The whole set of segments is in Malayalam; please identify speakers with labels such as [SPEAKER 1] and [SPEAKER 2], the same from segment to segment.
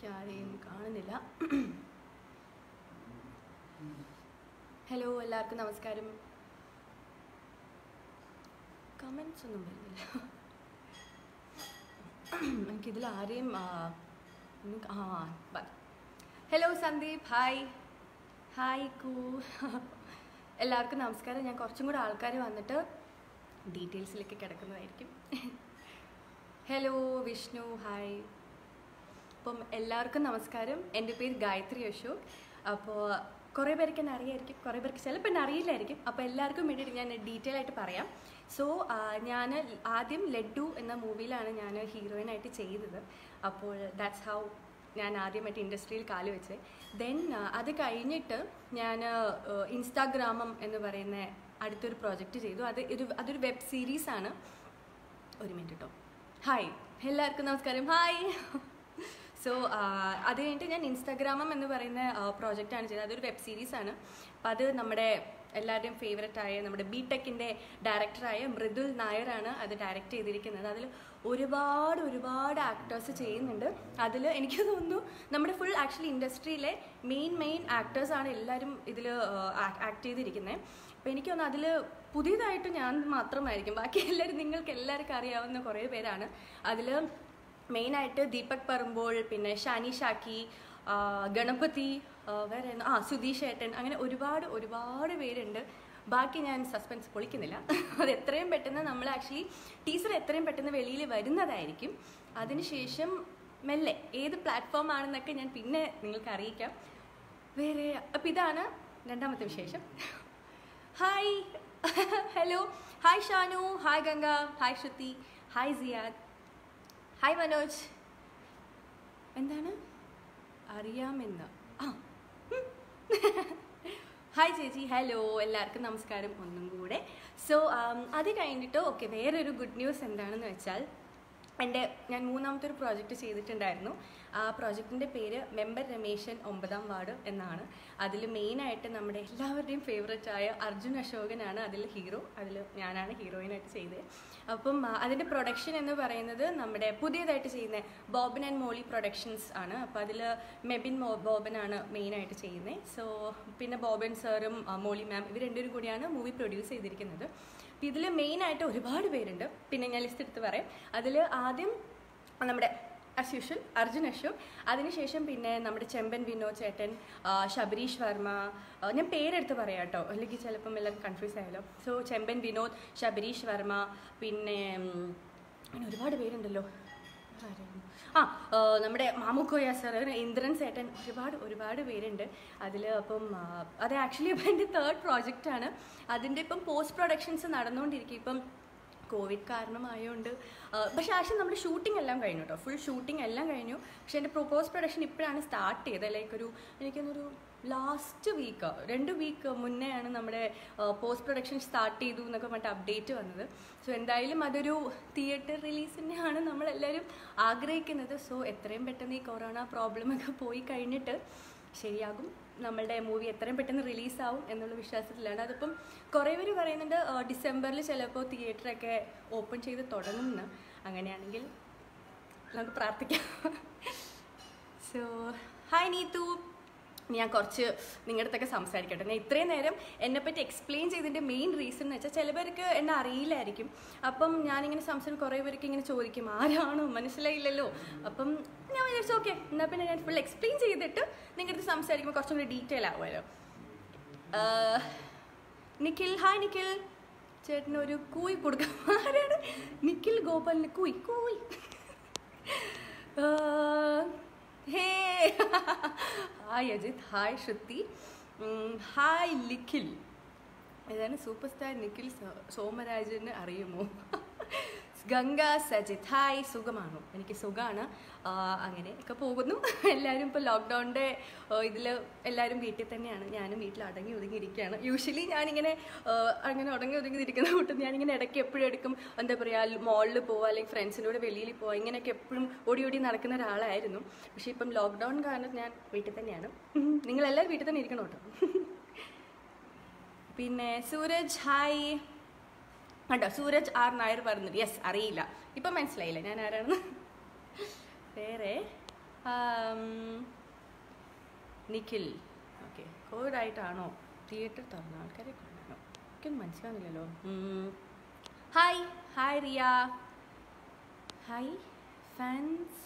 [SPEAKER 1] ആരെയും കാണുന്നില്ല ഹലോ എല്ലാവർക്കും നമസ്കാരം കമൻസ് ഒന്നും വരുന്നില്ല എനിക്കിതിൽ ആരെയും ആ, ഒന്നും കാ- ആ ഹലോ സന്ദീപ് ഹായ് ഹായ് കൂ എല്ലാവർക്കും നമസ്കാരം ഞാൻ കുറച്ചും കൂടെ ആൾക്കാർ വന്നിട്ട് ഡീറ്റെയിൽസിലേക്ക് കിടക്കുന്നതായിരിക്കും ഹലോ വിഷ്ണു ഹായ് അപ്പം എല്ലാവർക്കും നമസ്കാരം എൻ്റെ പേര് ഗായത്രി അശോക് അപ്പോൾ കുറേ പേർക്ക് എന്നെ അറിയായിരിക്കും കുറേ പേർക്ക് ചിലപ്പോൾ എന്നെ അറിയില്ലായിരിക്കും അപ്പോൾ എല്ലാവർക്കും വേണ്ടിയിട്ട് ഞാൻ ഡീറ്റെയിൽ ആയിട്ട് പറയാം സോ ഞാൻ ആദ്യം ലഡ്ഡു എന്ന മൂവിയിലാണ് ഞാൻ ഹീറോയിനായിട്ട് ചെയ്തത് അപ്പോൾ ദാറ്റ്സ് ഹൗ ഞാൻ ആദ്യമായിട്ട് ഇൻഡസ്ട്രിയിൽ കാല് വെച്ച് ദെൻ അത് കഴിഞ്ഞിട്ട് ഞാൻ ഇൻസ്റ്റാഗ്രാമം എന്ന് പറയുന്ന അടുത്തൊരു പ്രോജക്റ്റ് ചെയ്തു അത് ഒരു അതൊരു വെബ് സീരീസാണ് ഒരു മിനിറ്റ് കേട്ടോ ഹായ് എല്ലാവർക്കും നമസ്കാരം ഹായ് സോ അത് കഴിഞ്ഞിട്ട് ഞാൻ ഇൻസ്റ്റാഗ്രാമം എന്ന് പറയുന്ന പ്രോജക്റ്റാണ് ചെയ്തത് അതൊരു വെബ് സീരീസാണ് അപ്പം അത് നമ്മുടെ എല്ലാവരുടെയും ഫേവററ്റ് ആയ നമ്മുടെ ബി ടെക്കിൻ്റെ ഡയറക്ടറായ മൃദുൽ നായരാണ് അത് ഡയറക്റ്റ് ചെയ്തിരിക്കുന്നത് അതിൽ ഒരുപാട് ഒരുപാട് ആക്ടേഴ്സ് ചെയ്യുന്നുണ്ട് അതിൽ എനിക്ക് തോന്നുന്നു നമ്മുടെ ഫുൾ ആക്ച്വലി ഇൻഡസ്ട്രിയിലെ മെയിൻ മെയിൻ ആക്ടേഴ്സാണ് എല്ലാവരും ഇതിൽ ആക്ട് ചെയ്തിരിക്കുന്നത് അപ്പോൾ എനിക്ക് തോന്നുന്നു അതിൽ പുതിയതായിട്ട് ഞാൻ മാത്രമായിരിക്കും ബാക്കി എല്ലാവരും നിങ്ങൾക്ക് എല്ലാവർക്കും അറിയാവുന്ന കുറേ പേരാണ് അതിൽ മെയിനായിട്ട് ദീപക് പറമ്പോൾ പിന്നെ ഷാനി ഷാക്കി ആ, ഗണപതി ആ, വേറെ എന്നാ- ആ സുധീഷ് ഏട്ടൻ അങ്ങനെ ഒരുപാട് ഒരുപാട് പേരുണ്ട് ബാക്കി ഞാൻ സസ്പെൻസ് പൊളിക്കുന്നില്ല അത് എത്രയും പെട്ടെന്ന് നമ്മൾ ആക്ച്വലി ടീച്ചർ എത്രയും പെട്ടെന്ന് വെളിയിൽ വരുന്നതായിരിക്കും അതിനുശേഷം മെല്ലെ ഏത് പ്ലാറ്റ്ഫോം ആണെന്നൊക്കെ ഞാൻ പിന്നെ നിങ്ങൾക്ക് അറിയിക്കാം വേറെ അപ്പം ഇതാണ് രണ്ടാമത്തെ വിശേഷം hi hello hi Shanu hi Ganga hi Shruti hi Siyad hi Manoj എന്താണ് അറിയാമെന്ന് ആ ഉം. ഹായ് ചേച്ചി ഹലോ എല്ലാവർക്കും നമസ്കാരം ഒന്നും കൂടെ സോ അത് കഴിഞ്ഞിട്ട് ഓക്കെ വേറൊരു ഗുഡ് ന്യൂസ് എന്താണെന്ന് വെച്ചാൽ എൻ്റെ ഞാൻ മൂന്നാമത്തെ ഒരു പ്രോജക്റ്റ് ചെയ്തിട്ടുണ്ടായിരുന്നു ആ പ്രോജക്റ്റിൻ്റെ പേര് മെമ്പർ രമേശൻ ഒമ്പതാം വാർഡ് എന്നാണ് അതിൽ മെയിനായിട്ട് നമ്മുടെ എല്ലാവരുടെയും ഫേവററ്റ് ആയ അർജുൻ അശോകനാണ് അതിൽ ഹീറോ അതിൽ ഞാനാണ് ഹീറോയിനായിട്ട് ചെയ്തത് അപ്പം ആ, അതിൻ്റെ പ്രൊഡക്ഷൻ എന്ന് പറയുന്നത് നമ്മുടെ പുതിയതായിട്ട് ചെയ്യുന്ന ബോബൻ ആൻഡ് മോളി പ്രൊഡക്ഷൻസ് ആണ് അപ്പോൾ അതിൽ മെബിൻ മോ ബോബനാണ് മെയിനായിട്ട് ചെയ്യുന്നത് സോ പിന്നെ ബോബൻ സാറും ആ, മോളി മാം ഇവർ രണ്ടുപേരും കൂടിയാണ് മൂവി പ്രൊഡ്യൂസ് ചെയ്തിരിക്കുന്നത് അപ്പം ഇതിൽ മെയിനായിട്ട് ഒരുപാട് പേരുണ്ട് പിന്നെ ഞാൻ ലിസ്റ്റ് എടുത്ത് പറയാം അതിൽ ആദ്യം നമ്മുടെ ആസ് യൂഷ്വൽ അർജുൻ അശോക് അതിനുശേഷം പിന്നെ നമ്മുടെ ചെമ്പൻ വിനോദ് ചേട്ടൻ ആ, ശബരീഷ് വർമ്മ ആ, ഞാൻ പേരെടുത്ത് പറയാം കേട്ടോ അല്ലെങ്കിൽ ചിലപ്പം എല്ലാവർക്കും കൺഫ്യൂസ് ആയാലോ സോ ചെമ്പൻ വിനോദ് ശബരീഷ് വർമ്മ പിന്നെ ഉം, അങ്ങനെ ഒരുപാട് പേരുണ്ടല്ലോ ആരായിരുന്നു? ആ ആ, നമ്മുടെ മാമുക്കോയ സാർ ഇന്ദ്രൻ സേട്ടൻ ഒരുപാട് ഒരുപാട് പേരുണ്ട് അതിൽ അപ്പം ആ, അത് ആക്ച്വലി ഇപ്പം എൻ്റെ തേർഡ് പ്രോജക്റ്റാണ് അതിൻ്റെ ഇപ്പം പോസ്റ്റ് പ്രൊഡക്ഷൻസ് നടന്നുകൊണ്ടിരിക്കും ഇപ്പം കോവിഡ് കാരണമായതുകൊണ്ട് പക്ഷേ ആക്ച്വലി നമ്മുടെ ഷൂട്ടിംഗ് എല്ലാം കഴിഞ്ഞു കേട്ടോ ഫുൾ ഷൂട്ടിംഗ് എല്ലാം കഴിഞ്ഞു പക്ഷേ എൻ്റെ പോസ്റ്റ് പ്രൊഡക്ഷൻ ഇപ്പോഴാണ് സ്റ്റാർട്ട് ചെയ്തത് ലൈക്ക് ഒരു എനിക്കൊന്നൊരു ലാസ്റ്റ് വീക്ക് രണ്ട് വീക്ക് മുന്നെയാണ് നമ്മുടെ പോസ്റ്റ് പ്രൊഡക്ഷൻ സ്റ്റാർട്ട് ചെയ്തു എന്നൊക്കെ പറഞ്ഞിട്ട് അപ്ഡേറ്റ് വന്നത് സോ എന്തായാലും അതൊരു തിയേറ്റർ റിലീസ് തന്നെയാണ് നമ്മളെല്ലാവരും ആഗ്രഹിക്കുന്നത് സോ എത്രയും പെട്ടെന്ന് ഈ കൊറോണ പ്രോബ്ലമൊക്കെ പോയി കഴിഞ്ഞിട്ട് ശരിയാകും നമ്മളുടെ മൂവി എത്രയും പെട്ടെന്ന് റിലീസാവും എന്നുള്ള വിശ്വാസത്തിലാണ് അതിപ്പം കുറേ പേര് പറയുന്നുണ്ട് ഡിസംബറിൽ ചിലപ്പോൾ തിയേറ്ററൊക്കെ ഓപ്പൺ ചെയ്ത് തുടങ്ങുമെന്ന് അങ്ങനെയാണെങ്കിൽ നമുക്ക് പ്രാർത്ഥിക്കാം സോ ഹായ് നീതു ഞാൻ കുറച്ച് നിങ്ങളുടെ അടുത്തൊക്കെ സംസാരിക്കട്ടെ ഞാൻ ഇത്രയും നേരം എന്നെപ്പറ്റി എക്സ്പ്ലെയിൻ ചെയ്തതിൻ്റെ മെയിൻ റീസൺ എന്ന് വെച്ചാൽ ചില പേർക്ക് എന്നെ അറിയില്ലായിരിക്കും അപ്പം ഞാനിങ്ങനെ സംസാരം കുറേ പേർക്ക് ഇങ്ങനെ ചോദിക്കും ആരാണോ മനസ്സിലായില്ലല്ലോ അപ്പം ഞാൻ വിചാരിച്ചു ഓക്കെ എന്നാൽ പിന്നെ ഞാൻ ഫുൾ എക്സ്പ്ലെയിൻ ചെയ്തിട്ട് നിങ്ങളുടെ അടുത്ത് സംസാരിക്കുമ്പോൾ കുറച്ചും കൂടി ഡീറ്റെയിൽ ആവുമല്ലോ ആഹ്, നിഖിൽ ഹായ് നിഖിൽ ചേട്ടന് ഒരു കൂയ് കൊടുക്കാം ആരാണ് നിഖിൽ ഗോപാലിന് കൂയ് കൂയ് ആഹ്, hey hi Ajith hi Shruti ഉം, ഹായ് നിഖിൽ ഇതാണ് സൂപ്പർ സ്റ്റാർ നിഖിൽ സോ- സോമരാജന് അറിയുമോ ഗംഗ സജിത് ഹായ് സുഖമാണോ എനിക്ക് സുഖമാണ് അങ്ങനെ ഒക്കെ പോകുന്നു എല്ലാവരും ഇപ്പോൾ ലോക്ക്ഡൗണിൻ്റെ ഇതിൽ എല്ലാവരും വീട്ടിൽ തന്നെയാണ് ഞാനും വീട്ടിൽ അടങ്ങി ഒതുങ്ങിയിരിക്കുകയാണ് യൂഷ്വലി ഞാനിങ്ങനെ ആ, അങ്ങനെ അടങ്ങി ഒതുങ്ങി ഇരിക്കുന്ന കൂട്ടം ഞാനിങ്ങനെ ഇടയ്ക്ക് എപ്പോഴും എടുക്കും എന്താ പറയുക മോളിൽ പോവുക അല്ലെങ്കിൽ ഫ്രണ്ട്സിൻ്റെ കൂടെ വെളിയിൽ പോവുക ഇങ്ങനെയൊക്കെ എപ്പോഴും ഓടി ഓടി നടക്കുന്ന ഒരാളായിരുന്നു പക്ഷേ ഇപ്പം ലോക്ക്ഡൗൺ കാരണം ഞാൻ വീട്ടിൽ തന്നെയാണ് നിങ്ങളെല്ലാവരും വീട്ടിൽ തന്നെ ഇരിക്കണം കേട്ടോ പിന്നെ സൂരജ് ഹായ് കണ്ടോ സൂരജ് ആർ നായർ പറഞ്ഞത് യെസ് അറിയില്ല ഇപ്പം മനസ്സിലായില്ല ഞാൻ ആരാണെന്ന് വേറെ നിഖിൽ ഓക്കെ കോവിഡായിട്ടാണോ തിയേറ്റർ തുറന്ന ആൾക്കാരെ കൊണ്ടാണോ എനിക്കൊന്നും മനസ്സിലാവുന്നില്ലല്ലോ hi hi Riya hi fans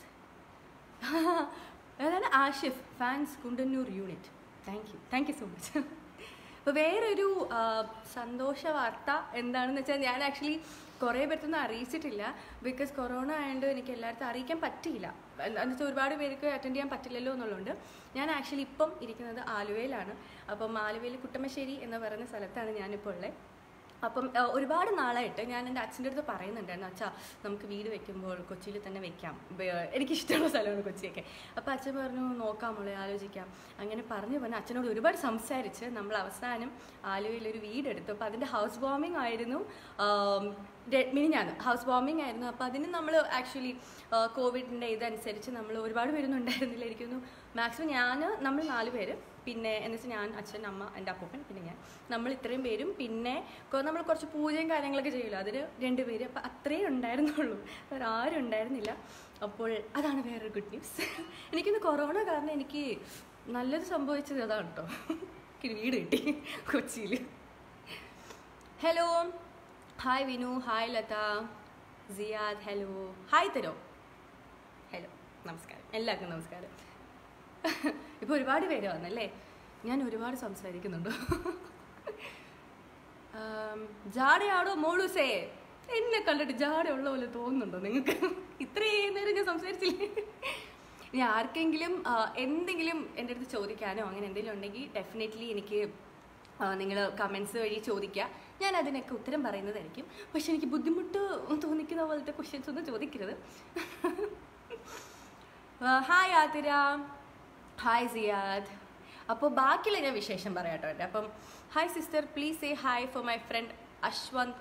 [SPEAKER 1] അതാണ് Ashif fans Kundannoor unit thank you thank you so much അപ്പോൾ വേറൊരു ആ, സന്തോഷ വാർത്ത എന്താണെന്ന് വെച്ചാൽ ഞാൻ ആക്ച്വലി കുറേ പേർക്കൊന്നും അറിയിച്ചിട്ടില്ല ബിക്കോസ് കൊറോണ ആയതുകൊണ്ട് എനിക്ക് എല്ലായിടത്തും അറിയിക്കാൻ പറ്റിയില്ല എന്ന് വെച്ചാൽ ഒരുപാട് പേർക്ക് അറ്റൻഡ് ചെയ്യാൻ പറ്റില്ലല്ലോ എന്നുള്ളതുകൊണ്ട് ഞാൻ ആക്ച്വലി ഇപ്പം ഇരിക്കുന്നത് ആലുവയിലാണ് അപ്പം ആലുവയിൽ കുട്ടമശ്ശേരി എന്ന് പറയുന്ന സ്ഥലത്താണ് ഞാനിപ്പോൾ ഉള്ളത് അപ്പം ആ, ഒരുപാട് നാളായിട്ട് ഞാൻ എൻ്റെ അച്ഛൻ്റെ അടുത്ത് പറയുന്നുണ്ടായിരുന്നു അച്ഛാ നമുക്ക് വീട് വെക്കുമ്പോൾ കൊച്ചിയിൽ തന്നെ വെക്കാം ബ- എനിക്കിഷ്ടമുള്ള സ്ഥലമാണ് കൊച്ചിയൊക്കെ അപ്പോൾ അച്ഛൻ പറഞ്ഞു നോക്കാം മോളെ ആലോചിക്കാം അങ്ങനെ പറഞ്ഞു പറഞ്ഞ് അച്ഛനോട് ഒരുപാട് സംസാരിച്ച് നമ്മൾ അവസാനം ആലുവയിലൊരു വീടെടുത്തു അപ്പോൾ അതിൻ്റെ ഹൗസ് വാമിംഗ് ആയിരുന്നു മിനിഞ്ഞാന്ന് ഹൗസ് വാമിംഗ് ആയിരുന്നു അപ്പോൾ അതിന് നമ്മൾ ആക്ച്വലി കോവിഡിൻ്റെ ഇതനുസരിച്ച് നമ്മൾ ഒരുപാട് പേരൊന്നും ഉണ്ടായിരുന്നില്ല എനിക്കൊന്നു മാക്സിമം ഞാൻ നമ്മൾ നാല് പേര് പിന്നെ എന്ന് വെച്ചാൽ ഞാൻ അച്ഛൻ അമ്മ എൻ്റെ അപ്പൂപ്പൻ പിന്നെ ഞാൻ നമ്മൾ ഇത്രയും പേരും പിന്നെ കൊ- നമ്മൾ കുറച്ച് പൂജയും കാര്യങ്ങളൊക്കെ ചെയ്യില്ല അതിന് രണ്ട് പേര് അപ്പം അത്രയും ഉണ്ടായിരുന്നുള്ളൂ വേറെ ആരും ഉണ്ടായിരുന്നില്ല അപ്പോൾ അതാണ് വേറൊരു ഗുഡ് ന്യൂസ് എനിക്കിന്ന് കൊറോണ കാരണം എനിക്ക് നല്ലത് സംഭവിച്ചത് അതാണ് കേട്ടോ എനിക്ക് വീട് കിട്ടി കൊച്ചിയിൽ hello hi Vinu hi Latha Siyad hello hi തരോ ഹലോ നമസ്കാരം എല്ലാവർക്കും നമസ്കാരം ഇപ്പോൾ ഒരുപാട് പേര് വന്നല്ലേ ഞാൻ ഒരുപാട് സംസാരിക്കുന്നുണ്ട് ആം, ജാടയാണോ മോളൂസേ എന്നെ കണ്ടിട്ട് ജാടയുള്ള പോലെ തോന്നുന്നുണ്ടോ നിങ്ങൾക്ക് ഇത്രയും നേരം ഞാൻ സംസാരിച്ചില്ലേ ഇനി ആർക്കെങ്കിലും ആ, എന്തെങ്കിലും എൻ്റെ അടുത്ത് ചോദിക്കാനോ അങ്ങനെ എന്തെങ്കിലും ഉണ്ടെങ്കിൽ ഡെഫിനറ്റ്ലി എനിക്ക് നിങ്ങൾ കമൻസ് വഴി ചോദിക്കുക ഞാൻ അതിനൊക്കെ ഉത്തരം പറയുന്നതായിരിക്കും പക്ഷെ എനിക്ക് ബുദ്ധിമുട്ട് തോന്നിക്കുന്ന പോലത്തെ ക്വസ്റ്റ്യൻസ് ഒന്നും ചോദിക്കരുത് ഹായ് ആതിര ഹായ് സിയാദ് അപ്പോൾ ബാക്കിയുള്ള ഞാൻ വിശേഷം പറയാട്ടോ എൻ്റെ അപ്പം hi sister please say hi for my friend Ashwanth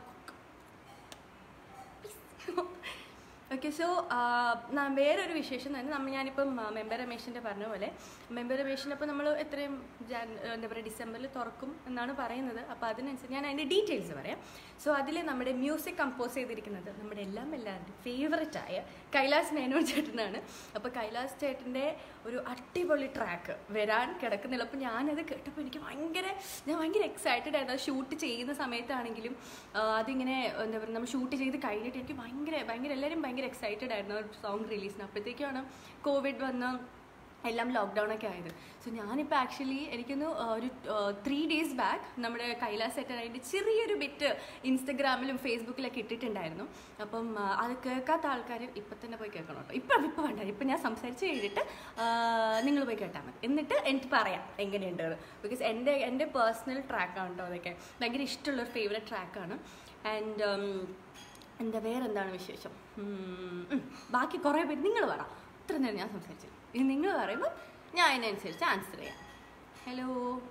[SPEAKER 1] okay so വേറൊരു വിശേഷം തന്നെ നമ്മൾ ഞാനിപ്പം ആ, മെമ്പർ രമേശിൻ്റെ പറഞ്ഞ പോലെ മെമ്പർ രമേശിനപ്പോൾ നമ്മൾ എത്രയും ജാൻ എന്താ പറയുക ഡിസംബറിൽ തുറക്കും എന്നാണ് പറയുന്നത് അപ്പോൾ അതിനനുസരിച്ച് ഞാൻ അതിൻ്റെ ഡീറ്റെയിൽസ് പറയാം സോ അതിൽ നമ്മുടെ മ്യൂസിക് കമ്പോസ് ചെയ്തിരിക്കുന്നത് നമ്മുടെ എല്ലാം എല്ലാവരുടെയും ഫേവററ്റ് ആയ കൈലാസ് മേനോൻ ചേട്ടനാണ് അപ്പോൾ കൈലാസ് ചേട്ടൻ്റെ ഒരു അടിപൊളി ട്രാക്ക് വരാൻ കിടക്കുന്നില്ല അപ്പോൾ ഞാനത് കേട്ടപ്പോൾ എനിക്ക് ഭയങ്കര ഞാൻ ഭയങ്കര എക്സൈറ്റഡ് ആയിരുന്നു അത് ഷൂട്ട് ചെയ്യുന്ന സമയത്താണെങ്കിലും ആ, അതിങ്ങനെ എന്താ പറയുക നമ്മൾ ഷൂട്ട് ചെയ്ത് കഴിഞ്ഞിട്ട് എനിക്ക് ഭയങ്കര ഭയങ്കര എല്ലാവരും ഭയങ്കര എക്സൈറ്റഡ് ആയിരുന്നു സോങ് റിലീസിന് അപ്പോഴത്തേക്കാണ് കോവിഡ് വന്ന് എല്ലാം ലോക്ക്ഡൗൺ ഒക്കെ ആയത് സോ ഞാനിപ്പോൾ ആക്ച്വലി എനിക്കൊന്ന് ആ, ഒരു ത്രീ ഡേയ്സ് ബാക്ക് നമ്മുടെ കൈലാസ് സെറ്റൻ അതിൻ്റെ ചെറിയൊരു ബിറ്റ് ഇൻസ്റ്റഗ്രാമിലും ഫേസ്ബുക്കിലൊക്കെ ഇട്ടിട്ടുണ്ടായിരുന്നു അപ്പം ആ, അത് കേൾക്കാത്ത ആൾക്കാർ ഇപ്പം തന്നെ പോയി കേൾക്കണം കേട്ടോ ഇപ്പം ഇപ്പം വേണ്ട ഇപ്പം ഞാൻ സംസാരിച്ച് കഴിഞ്ഞിട്ട് നിങ്ങൾ പോയി കേട്ടാൽ മതി എന്നിട്ട് എനിക്ക് പറയാം എങ്ങനെയുണ്ട് ബിക്കോസ് എൻ്റെ എൻ്റെ പേഴ്സണൽ ട്രാക്കാണ് കേട്ടോ അതൊക്കെ ഭയങ്കര ഇഷ്ടമുള്ളൊരു ഫേവറേറ്റ് ട്രാക്കാണ് ആൻഡ് എന്താ വേറെ എന്താണ് വിശേഷം ഉം, ഉം. ബാക്കി കുറേ പേര് നിങ്ങൾ പറ ഇത്ര നേരം ഞാൻ സംസാരിച്ചു ഇനി നിങ്ങൾ പറയുമ്പോൾ ഞാൻ അതിനനുസരിച്ച് ആൻസർ ചെയ്യാം ഹലോ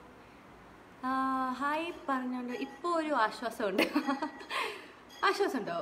[SPEAKER 1] ഹായ് പറഞ്ഞോണ്ട് ഇപ്പോൾ ഒരു ആശ്വാസമുണ്ട് ആശ്വാസമുണ്ടോ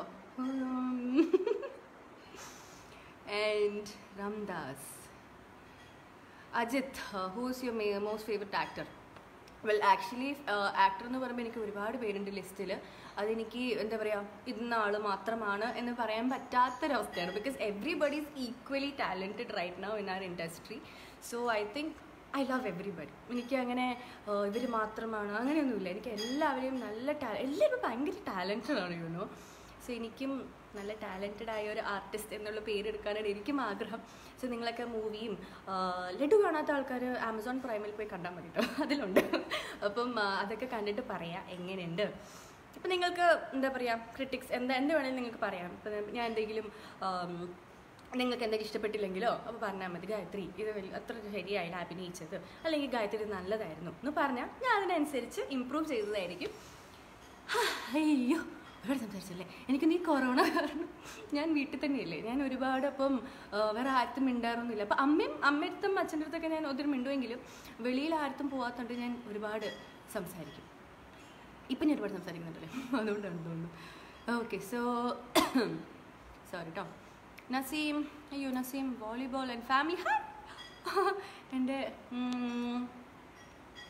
[SPEAKER 1] and Ramdas Ajith who's your most favourite actor well actually actor എന്ന് പറയുമ്പോൾ എനിക്ക് ഒരുപാട് പേരുണ്ട് ലിസ്റ്റിൽ അതെനിക്ക് എന്താ പറയുക ഇന്ന ആൾ മാത്രമാണ് എന്ന് പറയാൻ പറ്റാത്തൊരവസ്ഥയാണ് because everybody is equally talented right now in our industry so I think I love everybody എനിക്ക് അങ്ങനെ ഇവർ മാത്രമാണ് അങ്ങനെയൊന്നുമില്ല എനിക്ക് എല്ലാവരെയും നല്ല ടാ എല്ലാവരും ഭയങ്കര ടാലൻറ്റഡ് ആണ് യുനോ സോ എനിക്കും നല്ല ടാലൻറ്റഡ് ആയ ഒരു ആർട്ടിസ്റ്റ് എന്നുള്ള പേരെടുക്കാനാണ് എനിക്കും ആഗ്രഹം സോ നിങ്ങളൊക്കെ മൂവിയും ലഡു കാണാത്ത ആൾക്കാർ ആമസോൺ പ്രൈമിൽ പോയി കണ്ടാൽ മതി കേട്ടോ അതിലുണ്ട് അപ്പം ആ, അതൊക്കെ കണ്ടിട്ട് പറയാം എങ്ങനെയുണ്ട് ഇപ്പം നിങ്ങൾക്ക് എന്താ പറയുക ക്രിട്ടിക്സ് എന്താ എന്ത് വേണമെങ്കിലും നിങ്ങൾക്ക് പറയാം ഇപ്പം ഞാൻ എന്തെങ്കിലും ആം, നിങ്ങൾക്ക് എന്തെങ്കിലും ഇഷ്ടപ്പെട്ടില്ലെങ്കിലോ അപ്പോൾ പറഞ്ഞാൽ മതി ഗായത്രി ഇത് വലിയ അത്ര ശരിയായില്ല അഭിനയിച്ചത് അല്ലെങ്കിൽ ഗായത്രി ഇത് നല്ലതായിരുന്നു എന്ന് പറഞ്ഞാൽ ഞാൻ അതിനനുസരിച്ച് ഇമ്പ്രൂവ് ചെയ്തതായിരിക്കും ഹാ, അയ്യോ ഒരുപാട് സംസാരിച്ചല്ലേ എനിക്ക് നീ കൊറോണ കാരണം ഞാൻ വീട്ടിൽ തന്നെയല്ലേ ഞാൻ ഒരുപാട് അപ്പം ആ, വേറെ ആർത്തും മിണ്ടാറൊന്നുമില്ല അപ്പം അമ്മയും അമ്മയടുത്തും അച്ഛൻ്റെ അടുത്തൊക്കെ ഞാൻ ഒത്തിരി മിണ്ടുമെങ്കിലും വെളിയിൽ ആർത്തും പോകാത്തതുകൊണ്ട് ഞാൻ ഒരുപാട് സംസാരിക്കും ഇപ്പം ഞാൻ ഒരുപാട് സംസാരിക്കുന്നുണ്ടല്ലേ അതുകൊണ്ടാണ് തോന്നുന്നു ഓക്കെ സോ സോറി കേട്ടോ നസീം അയ്യോ Naseem volleyball and family hi എൻ്റെ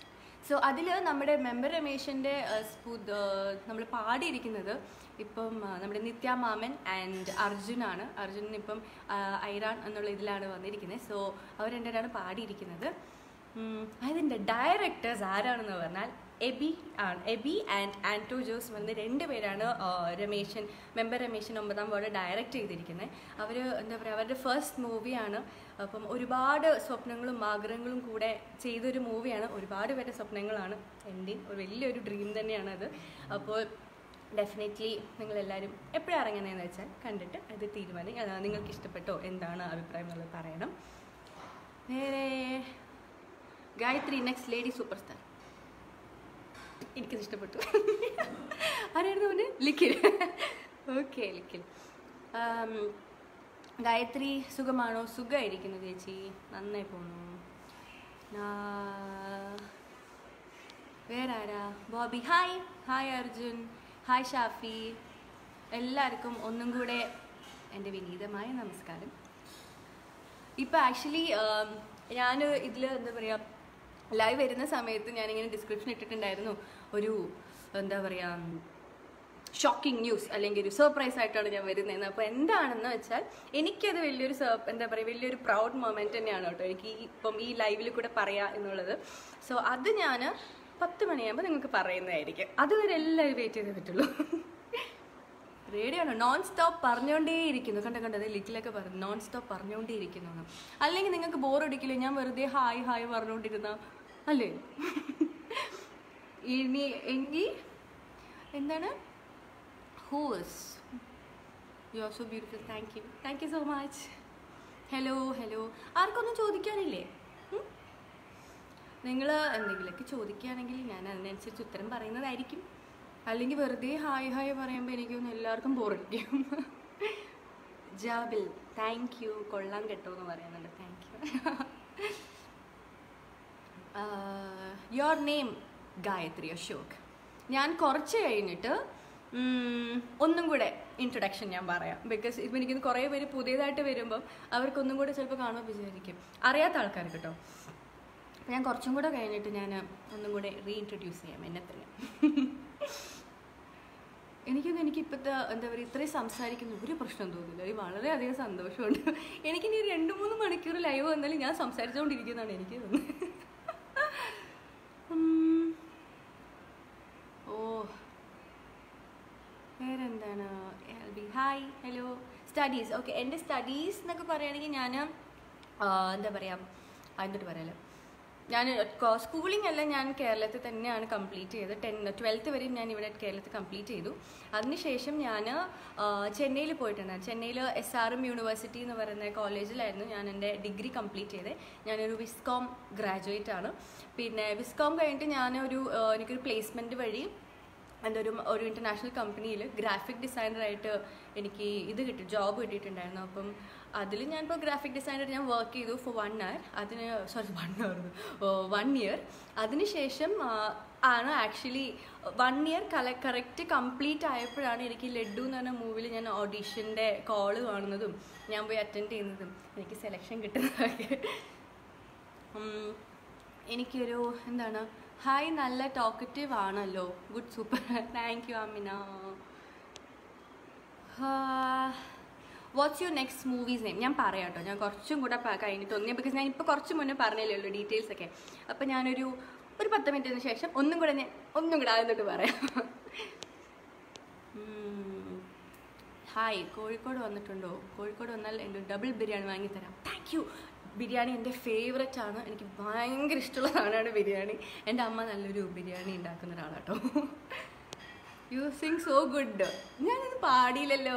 [SPEAKER 1] സോ അതിൽ നമ്മുടെ മെമ്പർ രമേശിൻ്റെ നമ്മൾ പാടിയിരിക്കുന്നത് ഇപ്പം ആ, നമ്മുടെ നിത്യ മാമൻ ആൻഡ് അർജുനാണ് അർജുനൻ ഇപ്പം ആ, ഐറാൻ എന്നുള്ള ഇതിലാണ് വന്നിരിക്കുന്നത് സോ അവർ രണ്ടുപേരാണ് പാടിയിരിക്കുന്നത് ഉം, അതിൻ്റെ ഡയറക്ടേഴ്സ് ആരാണെന്ന് പറഞ്ഞാൽ എബി ആണ് എബി ആൻഡ് ആൻറ്റോ ജോസ് വന്ന് രണ്ട് പേരാണ് ആ, രമേശൻ മെമ്പർ രമേശൻ ഒമ്പതാം വാർഡ് ഡയറക്റ്റ് ചെയ്തിരിക്കുന്നത് അവർ എന്താ പറയുക അവരുടെ ഫസ്റ്റ് മൂവിയാണ് അപ്പം ഒരുപാട് സ്വപ്നങ്ങളും ആഗ്രഹങ്ങളും കൂടെ ചെയ്തൊരു മൂവിയാണ് ഒരുപാട് പേരുടെ സ്വപ്നങ്ങളാണ് എൻ്റെ ഒരു വലിയൊരു ഡ്രീം തന്നെയാണ് അത് അപ്പോൾ ഡെഫിനറ്റ്ലി നിങ്ങളെല്ലാവരും എപ്പോഴാണ് ഇറങ്ങുന്നതെന്ന് വെച്ചാൽ കണ്ടിട്ട് അത് തീരുമാനം ആ, നിങ്ങൾക്ക് ഇഷ്ടപ്പെട്ടോ എന്താണ് അഭിപ്രായം എന്നുള്ളത് പറയണം നേരെ Gayathri next lady super star എനിക്കത് ഇഷ്ടപ്പെട്ടു ആരായിരുന്നു അവന് ലിഖിൽ ഓക്കെ ലിഖിൽ ആം, ഗായത്രി സുഖമാണോ സുഖമായിരിക്കുന്നു ചേച്ചി നന്നായി പോന്നു ആ, വേറെ ആരാ Bobby hi hi Arjun hi Shafi എല്ലാവർക്കും ഒന്നും കൂടെ എൻ്റെ വിനീതമായ നമസ്കാരം ഇപ്പം ആക്ച്വലി ഞാൻ ഇതിൽ എന്താ പറയുക ലൈവ് വരുന്ന സമയത്ത് ഞാനിങ്ങനെ ഡിസ്ക്രിപ്ഷൻ ഇട്ടിട്ടുണ്ടായിരുന്നു ഒരു എന്താ പറയുക ഷോക്കിംഗ് ന്യൂസ് അല്ലെങ്കിൽ ഒരു സർപ്രൈസ് ആയിട്ടാണ് ഞാൻ വരുന്നത് അപ്പോൾ എന്താണെന്ന് വെച്ചാൽ എനിക്കത് വലിയൊരു സർ എന്താ പറയുക വലിയൊരു പ്രൗഡ് മൊമെൻറ്റ് തന്നെയാണ് കേട്ടോ എനിക്ക് ഈ ഇപ്പം ഈ ലൈവിൽ കൂടെ പറയാ എന്നുള്ളത് സോ അത് ഞാൻ പത്ത് മണിയാകുമ്പോൾ നിങ്ങൾക്ക് പറയുന്നതായിരിക്കും അതുവരെ എല്ലാവരും വെയിറ്റ് ചെയ്തേ പറ്റുള്ളൂ റേഡിയോ ആണ് നോൺ സ്റ്റോപ്പ് പറഞ്ഞുകൊണ്ടേയിരിക്കുന്നു കണ്ട കണ്ടത് ലിറ്റിലൊക്കെ പറഞ്ഞു നോൺ സ്റ്റോപ്പ് പറഞ്ഞുകൊണ്ടേയിരിക്കുന്നു എന്ന്. അല്ലെങ്കിൽ നിങ്ങൾക്ക് ബോറടിക്കില്ല ഞാൻ വെറുതെ ഹായ് ഹായ് പറഞ്ഞുകൊണ്ടിരുന്ന അല്ലേ ഇനി എങ്കിൽ എന്താണ് who's you are so beautiful thank you thank you so much hello hello ആർക്കൊന്നും ചോദിക്കാനില്ലേ നിങ്ങൾ എന്തെങ്കിലുമൊക്കെ ചോദിക്കുകയാണെങ്കിൽ ഞാൻ അതിനനുസരിച്ച് ഉത്തരം പറയുന്നതായിരിക്കും അല്ലെങ്കിൽ വെറുതെ ഹായ് ഹായ് പറയുമ്പോൾ എനിക്കൊന്ന് എല്ലാവർക്കും ബോറടിക്കും ജാബിൽ താങ്ക് യു കൊള്ളാൻ കേട്ടോ എന്ന് പറയുന്നുണ്ട് thank you your name Gayathri Ashok ഞാൻ കുറച്ച് കഴിഞ്ഞിട്ട് ഉം, ഒന്നും കൂടെ ഇൻട്രൊഡക്ഷൻ ഞാൻ പറയാം ബിക്കോസ് ഇപ്പം എനിക്കിന്ന് കുറേ പേര് പുതിയതായിട്ട് വരുമ്പം അവർക്കൊന്നും കൂടെ ചിലപ്പോൾ കാണുമ്പോൾ വിചാരിക്കും അറിയാത്ത ആൾക്കാർ കേട്ടോ അപ്പം ഞാൻ കുറച്ചും കൂടെ കഴിഞ്ഞിട്ട് ഞാൻ ഒന്നും കൂടെ റീഇൻട്രൊഡ്യൂസ് ചെയ്യാം എന്നെ തന്നെ എനിക്കൊന്നും എനിക്ക് ഇപ്പോഴത്തെ എന്താ പറയുക ഇത്രയും സംസാരിക്കുന്ന ഒരു പ്രശ്നം തോന്നില്ല എനിക്ക് വളരെയധികം സന്തോഷമുണ്ട് എനിക്കിനി രണ്ട് മൂന്ന് മണിക്കൂർ ലൈവ് വന്നാലും ഞാൻ സംസാരിച്ചുകൊണ്ടിരിക്കുന്നതാണ് എനിക്ക് തോന്നുന്നത് ഉം. ഓ വേറെന്താണ് ഹായ് ഹലോ സ്റ്റഡീസ് ഓക്കെ എൻ്റെ സ്റ്റഡീസ് എന്നൊക്കെ പറയുകയാണെങ്കിൽ ഞാൻ എന്താ പറയുക എന്തിട്ട് പറയാലോ ഞാൻ സ്കൂളിംഗ് എല്ലാം ഞാൻ കേരളത്തിൽ തന്നെയാണ് കംപ്ലീറ്റ് ചെയ്തത് ടെൻ ട്വൽത്ത് വരെ ഞാൻ ഇവിടെ കേരളത്തിൽ കംപ്ലീറ്റ് ചെയ്തു അതിനുശേഷം ഞാൻ ചെന്നൈയിൽ പോയിട്ടുണ്ടായിരുന്നു ചെന്നൈയിൽ എസ് ആർ എം യൂണിവേഴ്സിറ്റി എന്ന് പറയുന്ന കോളേജിലായിരുന്നു ഞാൻ എൻ്റെ ഡിഗ്രി കംപ്ലീറ്റ് ചെയ്തത് ഞാനൊരു വിസ്കോം ഗ്രാജുവേറ്റ് ആണ് പിന്നെ വിസ്കോം കഴിഞ്ഞിട്ട് ഞാനൊരു ആ, എനിക്കൊരു പ്ലേസ്മെൻറ്റ് വഴി എൻ്റെ ഒരു ഒരു ഇൻ്റർനാഷണൽ കമ്പനിയിൽ ഗ്രാഫിക് ഡിസൈനറായിട്ട് എനിക്ക് ഇത് കിട്ടി ജോബ് കിട്ടിയിട്ടുണ്ടായിരുന്നു അപ്പം അതിൽ ഞാനിപ്പോൾ ഗ്രാഫിക് ഡിസൈനർ ഞാൻ വർക്ക് ചെയ്തു ഫോർ വൺ ഇയർ അതിന് sorry one year one year അതിനുശേഷം ആ, ആണ് ആക്ച്വലി വൺ ഇയർ കല കറക്റ്റ് കംപ്ലീറ്റ് ആയപ്പോഴാണ് എനിക്ക് ലഡു എന്ന് പറഞ്ഞ മൂവിയിൽ ഞാൻ ഓഡീഷൻ്റെ കോള് കാണുന്നതും ഞാൻ പോയി അറ്റൻഡ് ചെയ്യുന്നതും എനിക്ക് സെലക്ഷൻ കിട്ടുന്നതൊക്കെ ഉം, എനിക്കൊരു എന്താണ് ഹായ് നല്ല ടോക്കറ്റീവ് ആണല്ലോ good super thank you Amina what's your next movies name ഞാൻ പറയാം കേട്ടോ ഞാൻ കുറച്ചും കൂടെ പ- കഴിഞ്ഞിട്ട് ഒന്നേ ബിക്കോസ് ഞാൻ ഇപ്പോൾ കുറച്ച് മുന്നേ പറഞ്ഞല്ലേ ഉള്ളൂ ഡീറ്റെയിൽസ് ഒക്കെ അപ്പം ഞാനൊരു ഒരു പത്ത് മിനിറ്റിന് ശേഷം ഒന്നും കൂടെ ഞാൻ ഒന്നും കൂടെ ആകുന്നിട്ട് പറയാം ഉം. ഹായ് കോഴിക്കോട് വന്നിട്ടുണ്ടോ കോഴിക്കോട് വന്നാൽ എൻ്റെ ഡബിൾ ബിരിയാണി വാങ്ങിത്തരാം താങ്ക് യു ബിരിയാണി എൻ്റെ ഫേവററ്റ് ആണ് എനിക്ക് ഭയങ്കര ഇഷ്ടമുള്ള സാധനമാണ് ബിരിയാണി എൻ്റെ അമ്മ നല്ലൊരു ബിരിയാണി ഉണ്ടാക്കുന്ന ഒരാളാട്ടോ യു സിങ് സോ ഗുഡ് ഞാനത് പാടിയില്ലല്ലോ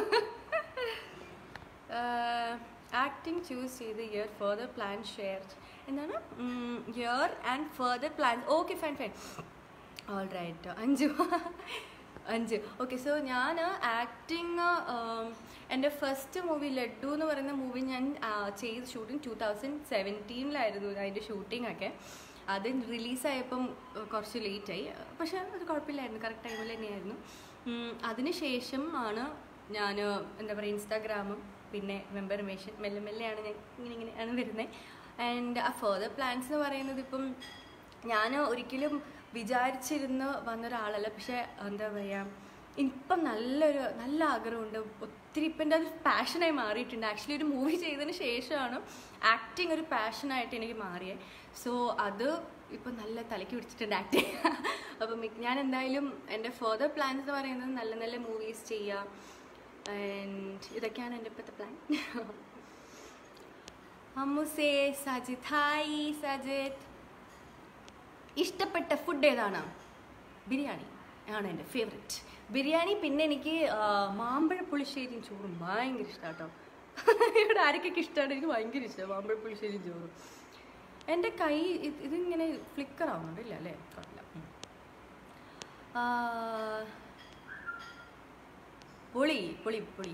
[SPEAKER 1] ആക്ടിങ് ചൂസ് ചെയ്ത് ഇയർ ഫെർദർ പ്ലാൻ ഷെയർ എന്താണ് year and further plan okay fine fine all right അഞ്ചു അഞ്ച് ഓക്കെ സോ ഞാൻ ആക്ടിങ് എൻ്റെ ഫസ്റ്റ് മൂവി ലഡു എന്ന് പറയുന്ന മൂവി ഞാൻ ആ, ചെയ്ത് ഷൂട്ടിങ് ടൂ തൗസൻഡ് സെവൻറ്റീനിലായിരുന്നു അതിൻ്റെ ഷൂട്ടിംഗ് ഒക്കെ അത് റിലീസായപ്പം കുറച്ച് ലേറ്റായി പക്ഷെ അത് കുഴപ്പമില്ലായിരുന്നു കറക്റ്റ് ടൈമിൽ തന്നെയായിരുന്നു ഉം, അതിനുശേഷം ആണ് ഞാൻ എന്താ പറയുക ഇൻസ്റ്റാഗ്രാമും പിന്നെ മെമ്പർ മേഷൻ മെല്ലെ മെല്ലെയാണ് ഞാൻ ഇങ്ങനെ ഇങ്ങനെയാണ് വരുന്നത് ആൻഡ് ആ ഫെർദർ പ്ലാൻസ് എന്ന് പറയുന്നത് ഇപ്പം ഞാൻ ഒരിക്കലും വിചാരിച്ചിരുന്ന് വന്ന ഒരാളല്ല പക്ഷെ എന്താ പറയുക ഇപ്പം നല്ലൊരു നല്ല ആഗ്രഹമുണ്ട് ഒത്തിരി ഇപ്പം എൻ്റെ അത് പാഷനായി മാറിയിട്ടുണ്ട് ആക്ച്വലി ഒരു മൂവി ചെയ്തതിന് ശേഷമാണ് ആക്ടിങ് ഒരു പാഷനായിട്ട് എനിക്ക് മാറിയത് സോ അത് ഇപ്പം നല്ല തലയ്ക്ക് പിടിച്ചിട്ടുണ്ട് ആക്ടിങ് അപ്പം മിക്ക- ഞാൻ എന്തായാലും എൻ്റെ ഫർദർ പ്ലാൻസ് എന്ന് പറയുന്നത് നല്ല നല്ല മൂവീസ് ചെയ്യുക ആൻഡ് ഇതൊക്കെയാണ് എൻ്റെ ഇപ്പോഴത്തെ പ്ലാൻ അമ്മുസേ സജിത് ഹായ് സജിത് ഇഷ്ടപ്പെട്ട ഫുഡ് ഏതാണ് ബിരിയാണി ആണ് എൻ്റെ ഫേവററ്റ് ബിരിയാണി പിന്നെ എനിക്ക് ആ, മാമ്പഴ പുളിശ്ശേരിയും ചോറും ഭയങ്കര ഇഷ്ടമാണ് കേട്ടോ ഇവിടെ ആരൊക്കെ ഇഷ്ടമാണ് എനിക്ക് ഭയങ്കര ഇഷ്ടമാണ് മാമ്പഴ പുളിശ്ശേരിയും ചോറും എൻ്റെ കൈ ഇത് ഇതിങ്ങനെ ഫ്ലിക്കർ ആവുന്നുണ്ട് ഇല്ല അല്ലേ കുഴപ്പമില്ല ഉം. ആ, പൊളി പൊളി പൊളി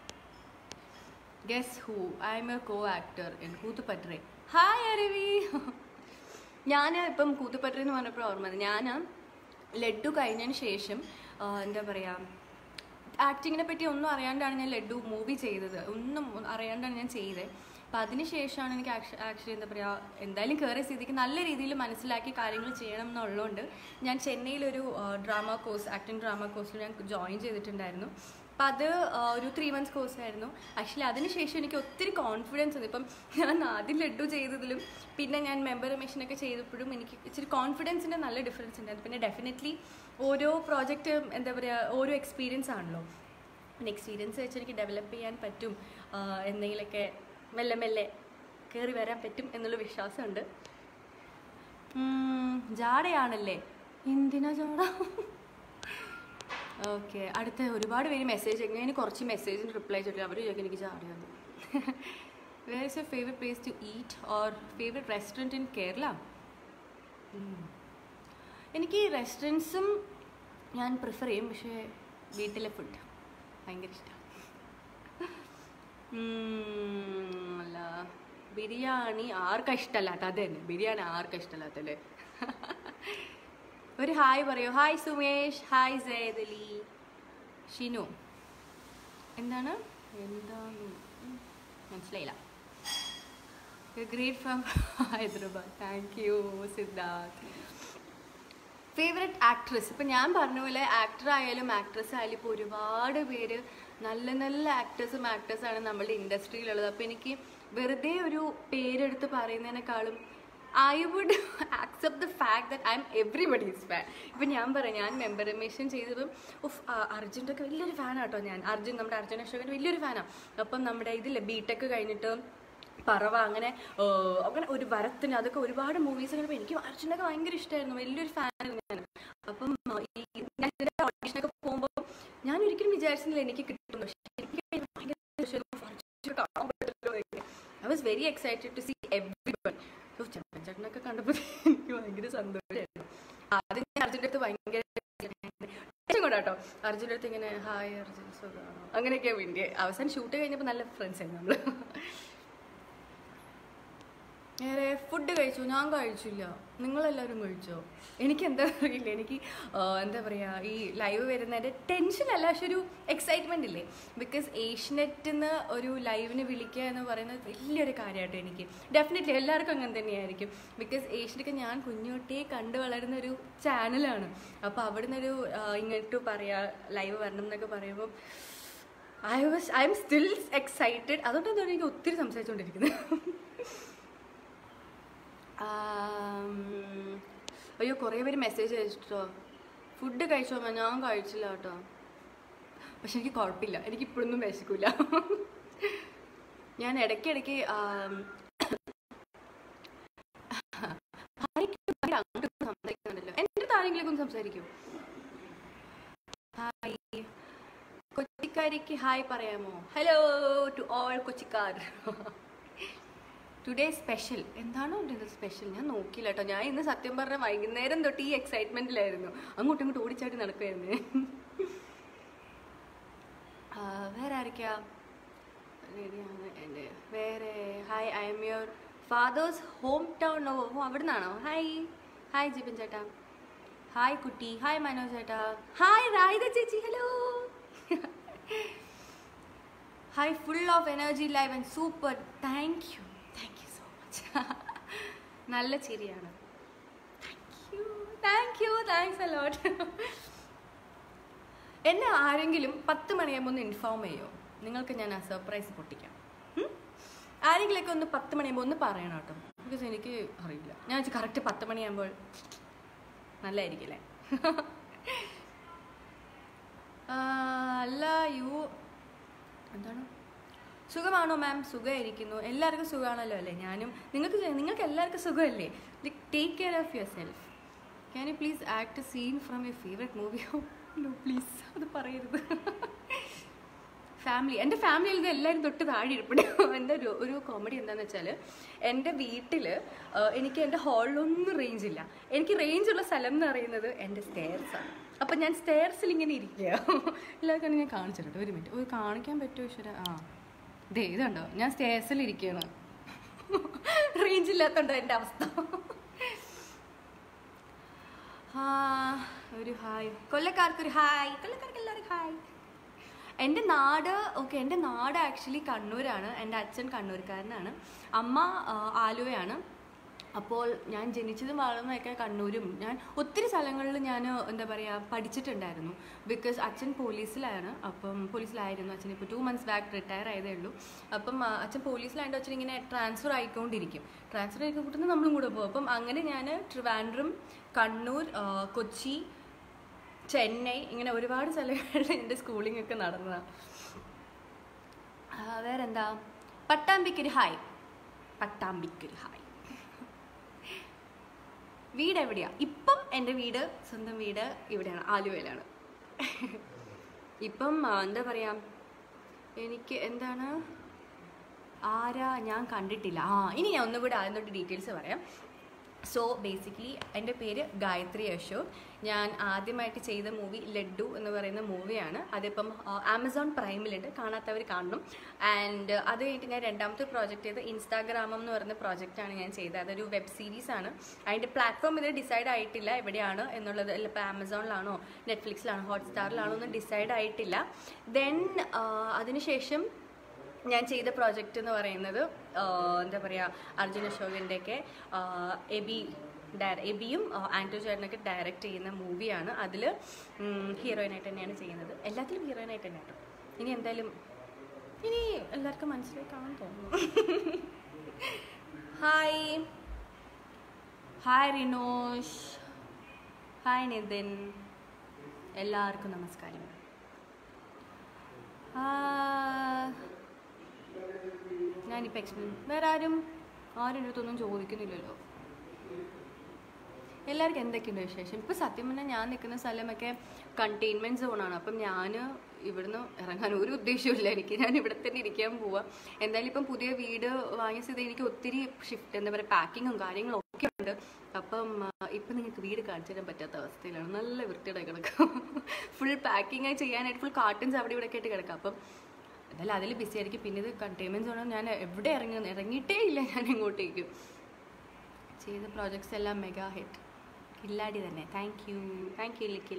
[SPEAKER 1] guess who I am a co actor in കൂത്തുപട്രെ ഹായ് അരവി ഞാൻ ഇപ്പം കൂത്തുപട്ര എന്ന് പറഞ്ഞപ്പോൾ ഓർമ്മ വന്നു. ഞാൻ ലഡ്ഡു കഴിഞ്ഞതിന് ശേഷം ആ, എന്താ പറയുക ആക്ടിങ്ങിനെ പറ്റി ഒന്നും അറിയാണ്ടാണ് ഞാൻ ലഡ്ഡു മൂവി ചെയ്തത് ഒന്നും അറിയാണ്ടാണ് ഞാൻ ചെയ്തത് അപ്പം അതിന് ശേഷമാണ് എനിക്ക് ആക്ച്വലി എന്താ പറയുക എന്തായാലും കയറിയ സ്ഥിതിക്ക് നല്ല രീതിയിൽ മനസ്സിലാക്കി കാര്യങ്ങൾ ചെയ്യണം എന്നുള്ളതുകൊണ്ട് ഞാൻ ചെന്നൈയിലൊരു ഡ്രാമ കോഴ്സ് ആക്ടിങ് ഡ്രാമ കോഴ്സിൽ ഞാൻ ജോയിൻ ചെയ്തിട്ടുണ്ടായിരുന്നു അപ്പം അത് ആ, ഒരു ത്രീ മന്ത്സ് കോഴ്സ് ആയിരുന്നു ആക്ച്വലി അതിനുശേഷം എനിക്ക് ഒത്തിരി കോൺഫിഡൻസ് ഉണ്ട് ഇപ്പം ഞാൻ ആദ്യം ലഡ്ഡു ചെയ്തതിലും പിന്നെ ഞാൻ മെമ്പർ മെഷീനൊക്കെ ചെയ്തപ്പോഴും എനിക്ക് ഇച്ചിരി കോൺഫിഡൻസിൻ്റെ നല്ല ഡിഫറൻസ് ഉണ്ടായിരുന്നു പിന്നെ ഡെഫിനറ്റ്ലി ഓരോ പ്രോജക്റ്റ് എന്താ പറയുക ഓരോ എക്സ്പീരിയൻസ് ആണല്ലോ പിന്നെ എക്സ്പീരിയൻസ് വെച്ച് എനിക്ക് ഡെവലപ്പ് ചെയ്യാൻ പറ്റും ആ, എന്തെങ്കിലുമൊക്കെ മെല്ലെ മെല്ലെ കയറി വരാൻ പറ്റും എന്നുള്ള വിശ്വാസമുണ്ട് ഉം, ജാടയാണല്ലേ എന്തിനാ ജാട ഓക്കെ അടുത്ത ഒരുപാട് പേര് മെസ്സേജ് ഞാൻ കുറച്ച് മെസ്സേജിന് റിപ്ലൈ ചെയ്തിട്ട് അവർ ചോദിക്കും എനിക്ക് ജാടയാണ് where is your favourite place to eat or favourite restaurant in Kerala എനിക്ക് റെസ്റ്റോറൻറ്റ്സും ഞാൻ പ്രിഫർ ചെയ്യും പക്ഷേ വീട്ടിലെ ഫുഡ് ഭയങ്കര ഇഷ്ടമാണ് അല്ല ബിരിയാണി ആർക്കാ ഇഷ്ടമല്ലാത്ത അത് തന്നെ ബിരിയാണി ആർക്കാ ഇഷ്ടമല്ലാത്തല്ലേ ഒരു ഹായ് പറയൂ ഹായ് സുമേഷ് ഹായ് സേദലി ഷിനു എന്താണ് എന്താണ് ഉം, മനസ്സിലായില്ല great from Hyderabad thank you Siddharth favourite actress ഇപ്പം ഞാൻ പറഞ്ഞ പോലെ ആക്ടർ ആയാലും ആക്ട്രസ് ആയാലും ഇപ്പോൾ ഒരുപാട് പേര് നല്ല നല്ല ആക്ടേഴ്സും ആക്ടേഴ്സാണ് നമ്മുടെ ഇൻഡസ്ട്രിയിലുള്ളത് അപ്പോൾ എനിക്ക് വെറുതെ ഒരു പേരെടുത്ത് പറയുന്നതിനേക്കാളും I would accept the fact that I am everybody's fan ഇപ്പം ഞാൻ പറയാം ഞാൻ മെമ്പർ രമേശൻ ചെയ്തപ്പം ഉഫ് അർജുൻ്റെ ഒക്കെ വലിയൊരു ഫാനാട്ടോ ഞാൻ അർജുൻ നമ്മുടെ അർജുൻ അശോകൻ്റെ വലിയൊരു ഫാനാണ് അപ്പം നമ്മുടെ ഇതില്ലേ ബിടെക് കഴിഞ്ഞിട്ട് പറവ അങ്ങനെ ആ, അങ്ങനെ ഒരു വരത്തിന് അതൊക്കെ ഒരുപാട് മൂവീസ് കണ്ടപ്പോൾ എനിക്ക് അർജുനൊക്കെ ഭയങ്കര ഇഷ്ടമായിരുന്നു വലിയൊരു ഫാനായിരുന്നു ഞാൻ അപ്പം ആ, ഈ ഞാൻ ഇതിന്റെ ഓഡിഷനൊക്കെ പോകുമ്പോൾ ഞാൻ ഒരിക്കലും വിചാരിച്ചില്ല എനിക്ക് കിട്ടും പക്ഷേ എനിക്ക് ഭയങ്കര ഇഷ്ടമായിരുന്നു. അർജുനെ കാണാൻ പറ്റുമല്ലോ എന്ന്. I was very excited to see everyone. So, ചേട്ടൻ ചേട്ടനൊക്കെ കണ്ടപ്പോൾ എനിക്ക് ഭയങ്കര സന്തോഷമായിരുന്നു ആദ്യം ഞാൻ അർജുൻ്റെ അടുത്ത് ഭയങ്കര കൂടെ കേട്ടോ അർജുൻ്റെ അടുത്ത് ഇങ്ങനെ ഹായ് അർജുൻ സുഖമാണോ അങ്ങനെയൊക്കെയാണ് വേണ്ടി അവസാനം ഷൂട്ട് കഴിഞ്ഞപ്പോൾ നല്ല ഫ്രണ്ട്സ് ആയിരുന്നു നമ്മൾ നേരെ ഫുഡ് കഴിച്ചു ഞാൻ കഴിച്ചില്ല നിങ്ങളെല്ലാവരും കഴിച്ചോ എനിക്ക് എന്താ അറിയില്ല എനിക്ക് ആ, എന്താ പറയുക ഈ ലൈവ് വരുന്നതിൻ്റെ ടെൻഷനല്ല പക്ഷെ ഒരു എക്സൈറ്റ്മെൻ്റ് ഇല്ലേ ബിക്കോസ് ഏഷ്യനെറ്റിൽ നിന്ന് ഒരു ലൈവിന് വിളിക്കുക എന്ന് പറയുന്നത് വലിയൊരു കാര്യമായിട്ട് എനിക്ക് ഡെഫിനറ്റ്ലി എല്ലാവർക്കും അങ്ങനെ തന്നെയായിരിക്കും ബിക്കോസ് ഏഷ്യനൊക്കെ ഞാൻ കുഞ്ഞുതൊട്ടേ കണ്ടു വളരുന്ന ഒരു ചാനലാണ് അപ്പോൾ അവിടെ നിന്നൊരു ഇങ്ങോട്ട് പറയാ ലൈവ് വരണം എന്നൊക്കെ പറയുമ്പോൾ I was I am still excited അതുകൊണ്ടാണ് എനിക്ക് ഒത്തിരി സംസാരിച്ചുകൊണ്ടിരിക്കുന്നത് ആം, അയ്യോ കുറേ പേര് മെസ്സേജ് അയച്ചിട്ടോ ഫുഡ് കഴിച്ചോ അമ്മ? ഞാൻ കഴിച്ചില്ല കേട്ടോ പക്ഷെ എനിക്ക് കുഴപ്പമില്ല എനിക്ക് ഇപ്പോഴൊന്നും വിശക്കില്ല ഞാൻ ഇടയ്ക്കിടയ്ക്ക് ആം, ആരെങ്കിലും ഭയങ്കര അങ്ങോട്ടും ഇങ്ങോട്ടും സംസാരിക്കുന്നുണ്ടല്ലോ എൻ്റെ അടുത്ത് ആരെങ്കിലും ഒന്ന് സംസാരിക്കൂ ഹായ് കൊച്ചിക്കാരിക്ക് ഹായ് പറയാമോ ഹലോ ടു ഓൾ കൊച്ചിക്കാർ ടുഡേ സ്പെഷ്യൽ എന്താണോ എൻ്റെ സ്പെഷ്യൽ ഞാൻ നോക്കിയില്ല കേട്ടോ ഞാൻ ഇന്ന് സത്യം പറഞ്ഞ വൈകുന്നേരം തൊട്ട് ഈ എക്സൈറ്റ്മെൻറ്റിലായിരുന്നു അങ്ങോട്ടും ഇങ്ങോട്ടും ഓടിച്ചാടി നടക്കുമായിരുന്നു ആ, വേറെ ആരൊക്കെയാ റെഡിയാണ് എൻ്റെ വേറെ hi I am your father's home town ഓ അവിടെ നിന്നാണോ ഹായ് ഹായ് ജിബിൻ ചേട്ടാ ഹായ് കുട്ടി ഹായ് മനോജ് ചേട്ടാ ഹായ് രായിത ചേച്ചി hello hi full of energy live and super thank you thank you so much നല്ല ചിരിയാണ് താങ്ക് യു താങ്ക്സ് അലോട്ട് എന്നെ ആരെങ്കിലും പത്ത് മണിയാകുമ്പോൾ ഒന്ന് ഇൻഫോം ചെയ്യോ നിങ്ങൾക്ക് ഞാൻ ആ സർപ്രൈസ് പൊട്ടിക്കാം ഉം? ആരെങ്കിലുമൊക്കെ ഒന്ന് പത്ത് മണിയാകുമ്പോൾ ഒന്ന് പറയണം കേട്ടോ ബിക്കോസ് എനിക്ക് അറിയില്ല ഞാൻ വെച്ചാൽ കറക്റ്റ് പത്ത് മണിയാകുമ്പോൾ നല്ലതായിരിക്കും അല്ലേ ആ, അല്ല യു എന്താണ് സുഖമാണോ മാം സുഖമായിരിക്കുന്നു എല്ലാവർക്കും സുഖമാണല്ലോ അല്ലേ ഞാനും നിങ്ങൾക്ക് നിങ്ങൾക്ക് എല്ലാവർക്കും സുഖമല്ലേ like take care of yourself can you please act scene from your favourite movie no please അത് പറയരുത് ഫാമിലി എൻ്റെ ഫാമിലിയിൽ നിന്ന് എല്ലാവരും തൊട്ട് താഴെ ഇരിപ്പുണ്ട് എൻ്റെ ഒരു ഒരു കോമഡി എന്താണെന്ന് വെച്ചാൽ എൻ്റെ വീട്ടിൽ എനിക്ക് എൻ്റെ ഹാളിലൊന്നും റേഞ്ച് ഇല്ല എനിക്ക് റേഞ്ച് ഉള്ള സ്ഥലം എന്ന് പറയുന്നത് എൻ്റെ സ്റ്റെയർസാണ് അപ്പം ഞാൻ സ്റ്റെയർസിൽ ഇങ്ങനെ ഇരിക്കുക എല്ലാവർക്കും ഞാൻ കാണിച്ചിട്ടുണ്ട് ഒരു മിനിറ്റ് ഒരു കാണിക്കാൻ പറ്റുമോ ഈശ്വര ആ ദേ ഇതുണ്ടോ ഞാൻ സ്റ്റേഴ്സിൽ ഇരിക്കുകയാണ് റേഞ്ച് ഇല്ലാത്തതുണ്ടോ എൻ്റെ അവസ്ഥ ആ ഒരു ഹായ് കൊല്ലക്കാർക്കൊരു ഹായ് കൊല്ലക്കാർക്ക് എല്ലാവർക്കും ഹായ് എൻ്റെ നാട് ഓക്കെ എൻ്റെ നാട് ആക്ച്വലി കണ്ണൂരാണ് എൻ്റെ അച്ഛൻ കണ്ണൂർക്കാരനാണ് അമ്മ ആ, ആലുവയാണ് അപ്പോൾ ഞാൻ ജനിച്ചതും വളർന്നതൊക്കെ കണ്ണൂരും ഞാൻ ഒത്തിരി സ്ഥലങ്ങളിൽ ഞാൻ എന്താ പറയുക പഠിച്ചിട്ടുണ്ടായിരുന്നു ബിക്കോസ് അച്ഛൻ പോലീസിലാണ് അപ്പം പോലീസിലായിരുന്നു അച്ഛൻ ഇപ്പോൾ ടു മന്ത്സ് ബാക്ക് റിട്ടയർ ആയതേ ഉള്ളൂ അപ്പം ആ, അച്ഛൻ പോലീസിലായതുകൊണ്ട് അച്ഛൻ ഇങ്ങനെ ട്രാൻസ്ഫർ ആയിക്കൊണ്ടിരിക്കും ട്രാൻസ്ഫർ ആയി കൂട്ടുന്ന നമ്മളും കൂടെ പോകും അപ്പം അങ്ങനെ ഞാൻ ട്രിവാൻഡ്രം കണ്ണൂർ ആ, കൊച്ചി ചെന്നൈ ഇങ്ങനെ ഒരുപാട് സ്ഥലങ്ങളിൽ എൻ്റെ സ്കൂളിംഗ് ഒക്കെ നടന്നതാണ് ആ, വേറെന്താ പട്ടാമ്പിക്കൊരു ഹായ് പട്ടാമ്പിക്കൊരു ഹായ് വീട് എവിടെയാ ഇപ്പം എൻ്റെ വീട് സ്വന്തം വീട് ഇവിടെയാണ് ആലുവയിലാണ് ഇപ്പം ആ, എന്താ പറയാ എനിക്ക് എന്താണ് ആരാ ഞാൻ കണ്ടിട്ടില്ല ആ ഇനി ഞാൻ ഒന്നുകൂടെ ആദ്യം തൊട്ട് ഡീറ്റെയിൽസ് പറയാം സോ ബേസിക്കലി എൻ്റെ പേര് ഗായത്രി അശോക് ഞാൻ ആദ്യമായിട്ട് ചെയ്ത മൂവി ലഡ്ഡു എന്ന് പറയുന്ന മൂവിയാണ് അതിപ്പം ആമസോൺ പ്രൈമിലുണ്ട് കാണാത്തവർ കാണണം ആൻഡ് അത് കഴിഞ്ഞിട്ട് ഞാൻ രണ്ടാമത്തെ പ്രോജക്റ്റ് ചെയ്ത് ഇൻസ്റ്റാഗ്രാമം എന്ന് പറയുന്ന പ്രോജക്റ്റാണ് ഞാൻ ചെയ്തത് അതൊരു വെബ് സീരീസ് ആണ് അതിൻ്റെ പ്ലാറ്റ്ഫോം ഇത് ഡിസൈഡ് ആയിട്ടില്ല എവിടെയാണ് എന്നുള്ളത് അല്ല ഇപ്പോൾ ആമസോണിലാണോ നെറ്റ്ഫ്ലിക്സിലാണോ ഹോട്ട്സ്റ്റാറിലാണോ ഒന്നും ഡിസൈഡ് ആയിട്ടില്ല ദെൻ അതിനുശേഷം ഞാൻ ചെയ്ത പ്രോജക്റ്റ് എന്ന് പറയുന്നത് ആഹ് എന്താ പറയുക അർജുൻ അശോകൻ്റെയൊക്കെ എബി ഡയറ എബിയും ആഹ് ആൻറ്റോ ചേട്ടനൊക്കെ ഡയറക്റ്റ് ചെയ്യുന്ന മൂവിയാണ് അതിൽ ഹീറോയിനായിട്ട് തന്നെയാണ് ചെയ്യുന്നത് എല്ലാത്തിലും ഹീറോയിനായിട്ട് തന്നെ കേട്ടോ ഇനി എന്തായാലും ഇനി എല്ലാവർക്കും മനസ്സിലായി കാണാൻ തോന്നുന്നു hi hi Rinosh hi Nithin എല്ലാവർക്കും നമസ്കാരം ആ, ഞാനിപ്പോൾ എക്സ്പ്ലെയിൻ വേറെ ആരും ആരും എൻ്റെ അടുത്തൊന്നും ചോദിക്കുന്നില്ലല്ലോ എല്ലാവർക്കും എന്തൊക്കെയുണ്ട് വിശേഷം ഇപ്പോൾ സത്യം പറഞ്ഞാൽ ഞാൻ നിൽക്കുന്ന സ്ഥലമൊക്കെ കണ്ടെയ്ൻമെൻറ്റ് സോണാണ് അപ്പം ഞാൻ ഇവിടുന്ന് ഇറങ്ങാൻ ഒരു ഉദ്ദേശവുമില്ല എനിക്ക് ഞാൻ ഇവിടെ തന്നെ ഇരിക്കാൻ പോവാ എന്തായാലും ഇപ്പം പുതിയ വീട് വാങ്ങിയ സ്ഥിതി എനിക്ക് ഒത്തിരി ഷിഫ്റ്റ് എന്താ പറയുക പാക്കിങ്ങും കാര്യങ്ങളും ഒക്കെ ഉണ്ട് അപ്പം ആ, ഇപ്പം നിങ്ങൾക്ക് വീട് കാണിച്ചു തരാൻ പറ്റാത്ത അവസ്ഥയിലാണ് നല്ല വൃത്തിയുടെ കിടക്കും ഫുൾ പാക്കിംഗ് ആയി ചെയ്യാനായിട്ട് ഫുൾ കാർട്ടൻസ് അവിടെ ഇവിടെ ഒക്കെ ആയിട്ട് കിടക്കാം അപ്പം എന്തായാലും അതിൽ ബിസി ആയിരിക്കും പിന്നെ ഇത് കണ്ടെയ്ൻമെൻറ്റ് സോണാണ് ഞാൻ എവിടെ ഇറങ്ങി ഇറങ്ങിയിട്ടേ ഇല്ല ഞാൻ ഇങ്ങോട്ടേക്ക് ചെയ്ത പ്രോജക്ട്സ് എല്ലാം മെഗാ ഹിറ്റ് കില്ലാടി തന്നെ താങ്ക് യു താങ്ക് യു ലിക്കിൽ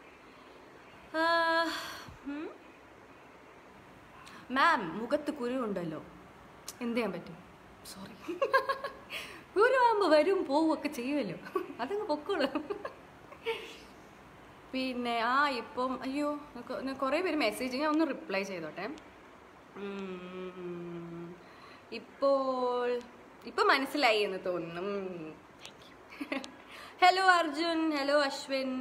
[SPEAKER 1] മാം മുഖത്ത് കുരു ഉണ്ടല്ലോ എന്ത് ചെയ്യാൻ പറ്റും സോറി കുരുവാകുമ്പോൾ വരും പോവും ഒക്കെ ചെയ്യുമല്ലോ അതങ്ങ് പൊക്കോളൂ പിന്നെ ആ ഇപ്പം അയ്യോ കൊ- ഞാൻ കുറേ പേര് മെസ്സേജ് ഞാൻ ഒന്ന് റിപ്ലൈ ചെയ്തോട്ടെ ഉം, ഇപ്പോൾ ഇപ്പം മനസ്സിലായി എന്ന് തോന്നുന്നു hello Arjun hello Ashwin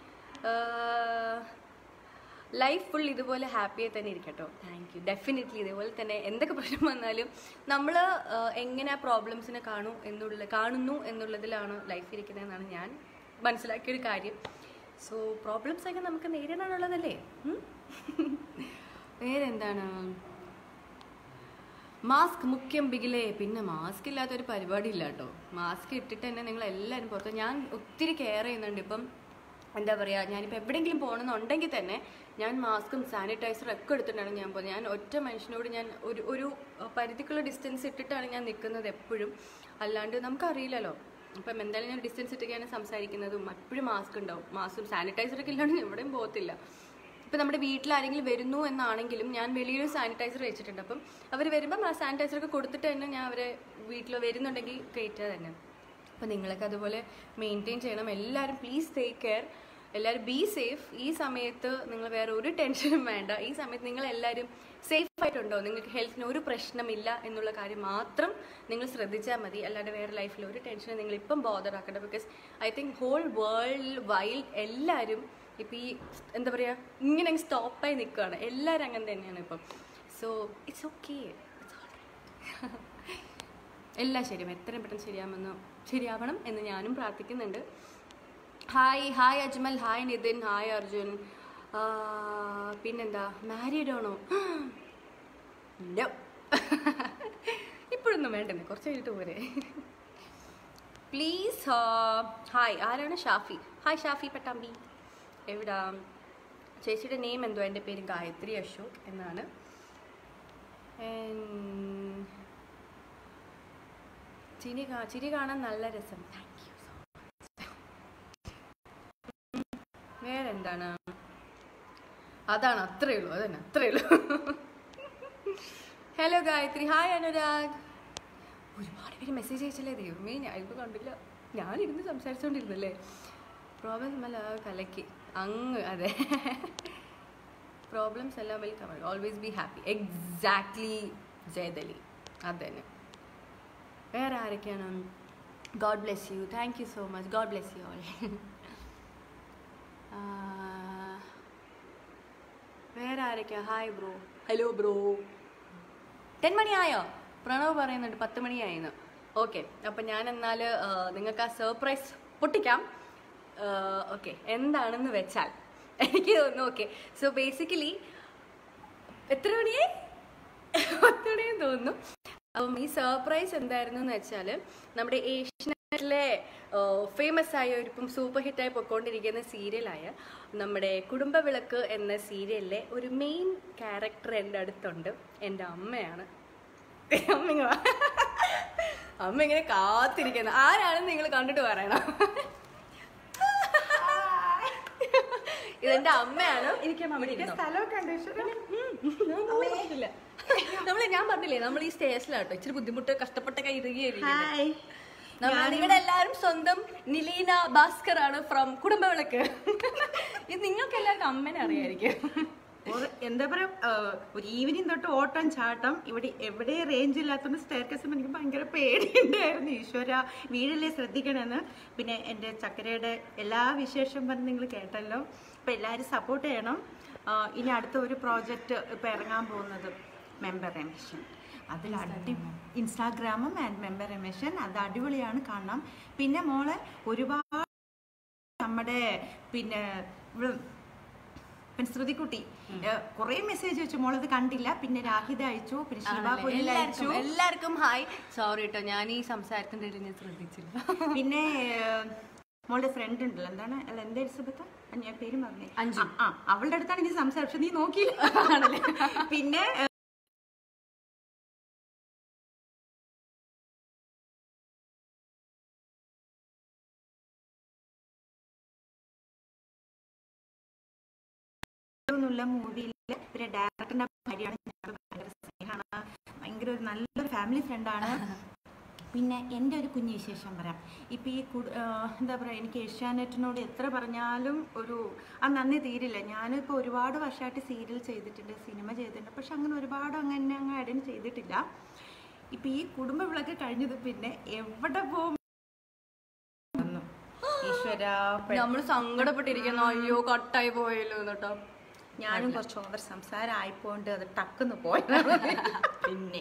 [SPEAKER 1] life full ഇതുപോലെ ഹാപ്പിയായി തന്നെ ഇരിക്കട്ടോ താങ്ക് യു ഡെഫിനറ്റ്ലി ഇതേപോലെ തന്നെ എന്തൊക്കെ പ്രശ്നം വന്നാലും നമ്മൾ എങ്ങനെ ആ പ്രോബ്ലംസിനെ കാണൂ എന്നുള്ള കാണുന്നു എന്നുള്ളതിലാണ് ലൈഫ് ഇരിക്കുന്നതെന്നാണ് ഞാൻ മനസ്സിലാക്കിയൊരു കാര്യം സോ പ്രോബ്ലംസ് ഒക്കെ നമുക്ക് നേരിടാനുള്ളതല്ലേ ഉം? വേറെന്താണ് മാസ്ക് മുഖ്യം ബിഗിലേ പിന്നെ മാസ്ക് ഇല്ലാത്തൊരു പരിപാടി ഇല്ല കേട്ടോ മാസ്ക് ഇട്ടിട്ട് തന്നെ നിങ്ങൾ എല്ലാവരും പുറത്ത് ഞാൻ ഒത്തിരി കെയർ ചെയ്യുന്നുണ്ട് ഇപ്പം എന്താ പറയുക ഞാനിപ്പോൾ എവിടെയെങ്കിലും പോകണമെന്നുണ്ടെങ്കിൽ തന്നെ ഞാൻ മാസ്കും സാനിറ്റൈസറും ഒക്കെ എടുത്തിട്ടാണ് ഞാൻ പോകുന്നത് ഞാൻ ഒറ്റ മനുഷ്യനോട് ഞാൻ ഒരു ഒരു പരിധിക്കുള്ള ഡിസ്റ്റൻസ് ഇട്ടിട്ടാണ് ഞാൻ നിൽക്കുന്നത് എപ്പോഴും അല്ലാണ്ട് നമുക്കറിയില്ലല്ലോ ഇപ്പം എന്തായാലും ഞാൻ ഡിസ്റ്റൻസ് ഇട്ടൊക്കെയാണ് സംസാരിക്കുന്നതും എപ്പോഴും മാസ്ക് ഉണ്ടാവും മാസ്കും സാനിറ്റൈസറൊക്കെ ഇല്ലാണ്ട് എവിടെയും പോകത്തില്ല ഇപ്പം നമ്മുടെ വീട്ടിൽ ആരെങ്കിലും വരുന്നു എന്നാണെങ്കിലും ഞാൻ വലിയൊരു സാനിറ്റൈസർ വെച്ചിട്ടുണ്ട് അപ്പം അവർ വരുമ്പം ആ സാനിറ്റൈസർ ഒക്കെ കൊടുത്തിട്ട് തന്നെ ഞാൻ അവരെ വീട്ടിൽ വരുന്നുണ്ടെങ്കിൽ കയറ്റുക തന്നെ അപ്പോൾ നിങ്ങളൊക്കെ അതുപോലെ മെയിൻറ്റെയിൻ ചെയ്യണം എല്ലാവരും പ്ലീസ് ടേക്ക് കെയർ എല്ലാവരും ബി സേഫ് ഈ സമയത്ത് നിങ്ങൾ വേറെ ഒരു ടെൻഷനും വേണ്ട ഈ സമയത്ത് നിങ്ങൾ എല്ലാവരും സേഫ് ആയിട്ടുണ്ടോ നിങ്ങൾക്ക് ഹെൽത്തിന് ഒരു പ്രശ്നമില്ല എന്നുള്ള കാര്യം മാത്രം നിങ്ങൾ ശ്രദ്ധിച്ചാൽ മതി അല്ലാണ്ട് വേറെ ലൈഫിൽ ഒരു ടെൻഷനും നിങ്ങൾ ഇപ്പം ബോധർ ആക്കണ്ട because I think whole world while എല്ലാവരും ഇപ്പം ഈ എന്താ പറയുക ഇങ്ങനെ സ്റ്റോപ്പായി നിൽക്കുകയാണ് എല്ലാവരും അങ്ങനെ തന്നെയാണ് ഇപ്പം സോ ഇറ്റ്സ് ഓക്കെ എല്ലാം ശരിയാവും എത്രയും പെട്ടെന്ന് ശരിയാവുമെന്ന് ശരിയാവണം എന്ന് ഞാനും പ്രാർത്ഥിക്കുന്നുണ്ട് hi hi Ajmal hi Nithin hi Arjun ആ, പിന്നെന്താ മാരീഡ് ആണോ ഇല്ല ഇപ്പോഴൊന്നും വേണ്ടെന്ന് കുറച്ച് കഴിഞ്ഞിട്ട് പോരെ പ്ലീസ് ഹായ് ആരാണ് ഷാഫി ഹായ് ഷാഫി പട്ടാമ്പി എവിടാ ചേച്ചിയുടെ നെയിം എന്തോ എൻ്റെ പേര് ഗായത്രി അശോക് എന്നാണ് And ചിരി കാ- ചിരി കാണാൻ നല്ല രസം താങ്ക് യു സോ വേറെ എന്താണ് അതാണ് അത്രേ ഉള്ളൂ അതന്നെ അത്രേ ഉള്ളൂ ഹലോ ഗായത്രി ഹായ് അനുരാഗ് ഒരുപാട് പേര് മെസ്സേജ് അയച്ചല്ലേ ദൈവമേ ഞാൻ ഇത് കണ്ടില്ല ഞാനിരുന്ന് സംസാരിച്ചുകൊണ്ടിരുന്നല്ലേ പ്രോബ്ലംസ് അല്ല കലക്കി അങ്ങ് അതെ പ്രോബ്ലംസ് എല്ലാം welcome always be happy exactly ജയദലി അത് തന്നെ വേറെ ആരൊക്കെയാണ് God bless you thank you so much God bless you all വേറെ ആരൊക്കെയാ hi bro hello bro ten മണിയായോ പ്രണവ് പറയുന്നുണ്ട് പത്ത് മണിയായിന്ന് ഓക്കെ അപ്പം ഞാൻ എന്നാൽ നിങ്ങൾക്ക് ആ സർപ്രൈസ് പൊട്ടിക്കാം ഓക്കെ എന്താണെന്ന് വെച്ചാൽ എനിക്ക് തോന്നുന്നു ഓക്കെ സോ ബേസിക്കലി എത്ര മണിയായി പത്ത് മണിയെന്ന് തോന്നുന്നു അപ്പം ഈ സർപ്രൈസ് എന്തായിരുന്നു എന്ന് വെച്ചാൽ നമ്മുടെ ഏഷ്യനെറ്റിലെ ഫേമസ് ആയ ഒരു ഇപ്പം സൂപ്പർ ഹിറ്റായി പൊയ്ക്കൊണ്ടിരിക്കുന്ന സീരിയലായ നമ്മുടെ കുടുംബവിളക്ക് എന്ന സീരിയലിലെ ഒരു മെയിൻ ക്യാരക്ടർ എൻ്റെ അടുത്തുണ്ട് എൻ്റെ അമ്മയാണ് അമ്മ ഇങ്ങ് വാ. അമ്മ ഇങ്ങനെ കാത്തിരിക്കുന്നു ആരാണെന്ന് നിങ്ങൾ കണ്ടിട്ട് പറയണം ഇതെന്റെ അമ്മയാണ് എനിക്ക് അവിടെ ഇരുന്നോ.
[SPEAKER 2] സ്ഥലമൊക്കെ ഉണ്ട് ഈശ്വരാ.
[SPEAKER 1] നമ്മള് ഞാൻ പറഞ്ഞില്ലേ നമ്മൾ ഈ സ്റ്റേജിലാട്ടോ ഇച്ചിരി ബുദ്ധിമുട്ട് കഷ്ടപ്പെട്ടൊക്കെ ഇറുകിയായിരിക്കും
[SPEAKER 2] ഹായ്
[SPEAKER 1] നമ്മൾ നിങ്ങളുടെ എല്ലാവരും സ്വന്തം നിലീന ഭാസ്കർ ആണ് ഫ്രം കുടുംബവിളക്ക് ഇത് നിങ്ങൾക്ക് എല്ലാവർക്കും അമ്മനെ അറിയായിരിക്കും
[SPEAKER 2] ഒരു- എന്താ പറയാ ആ, ഒരു ഈവനിങ് തൊട്ട് ഓട്ടം ചാട്ടം ഇവിടെ എവിടെ റേഞ്ച് ഇല്ലാത്തതുകൊണ്ട് സ്റ്റെയർ കേസും എനിക്ക് ഭയങ്കര പേടിയുണ്ടായിരുന്നു ഈശ്വര വീടിലെ ശ്രദ്ധിക്കണമെന്ന് പിന്നെ എൻ്റെ ചക്കരയുടെ എല്ലാ വിശേഷം പറഞ്ഞ് നിങ്ങൾ കേട്ടല്ലോ അപ്പം എല്ലാവരും സപ്പോർട്ട് ചെയ്യണം ആ, ഇനി അടുത്ത ഒരു പ്രോജക്റ്റ് ഇപ്പം ഇറങ്ങാൻ പോകുന്നത് മെമ്പർ എമിഷൻ അതിൽ അടി ഇൻസ്റ്റാഗ്രാമും ആൻഡ് മെമ്പർ എമിഷൻ അത് അടിപൊളിയാണ് കാണാം പിന്നെ മോളെ ഒരുപാട് നമ്മുടെ പിന്നെ ഇവിടെ പിന്നെ ശ്രുതിക്കുട്ടി കുറെ മെസ്സേജ് വെച്ചു മോളത് കണ്ടില്ല പിന്നെ രാഹിത അയച്ചു പിന്നെ ശിവ പൊന്നിൽ അയച്ചു
[SPEAKER 1] എല്ലാവർക്കും എല്ലാവർക്കും ഹായ് സോറി കേട്ടോ ഞാൻ ഈ സംസാരത്തിന്റെ ഇടയിൽ ഞാൻ ശ്രദ്ധിച്ചില്ല
[SPEAKER 2] പിന്നെ ഏഹ്, മോളുടെ ഫ്രണ്ട് ഉണ്ടല്ലോ എന്താണ് അല്ല എന്താ എലിസബത്ത് ആ, ഞാൻ പേര് പറഞ്ഞേ
[SPEAKER 1] അഞ്ജു.
[SPEAKER 2] ആ, ആ അവളുടെ അടുത്താണ് ഇനി സംസാരിച്ചത് നീ നോക്കിയില്ല പിന്നെ ഏഹ്, ഒന്നുമില്ല മൂവിയിൽ പിന്നെ ഡയറക്ടറിന്റെ ഭാര്യയാണ് ഞങ്ങൾ ഭയങ്കര സ്നേഹമാണ് ഭയങ്കര ഒരു നല്ലൊരു ഫാമിലി ഫ്രണ്ടാണ് പിന്നെ എൻ്റെ ഒരു കുഞ്ഞു വിശേഷം പറയാം ഇപ്പം ഈ കുട- ആ, എന്താ പറയുക എനിക്ക് ഏഷ്യാനെറ്റിനോട് എത്ര പറഞ്ഞാലും ഒരു ആ നന്ദി തീരില്ല ഞാനിപ്പോൾ ഒരുപാട് വർഷമായിട്ട് സീരിയൽ ചെയ്തിട്ടുണ്ട് സിനിമ ചെയ്തിട്ടുണ്ട് പക്ഷെ അങ്ങനെ ഒരുപാട് അങ്ങനെ അങ്ങ് അടൻ ചെയ്തിട്ടില്ല ഇപ്പം ഈ കുടുംബ വിളക്ക് കഴിഞ്ഞത് പിന്നെ എവിടെ പോകും ഈശ്വര
[SPEAKER 1] നമ്മൾ സങ്കടപ്പെട്ടിരിക്കുന്നു അയ്യോ കട്ടായി പോയല്ലോ കേട്ടോ
[SPEAKER 2] ഞാനും കുറച്ച് ഓവർ സംസാരം ആയിപ്പോണ്ട് അത് ടക്കുന്ന് പോയത്
[SPEAKER 1] പിന്നെ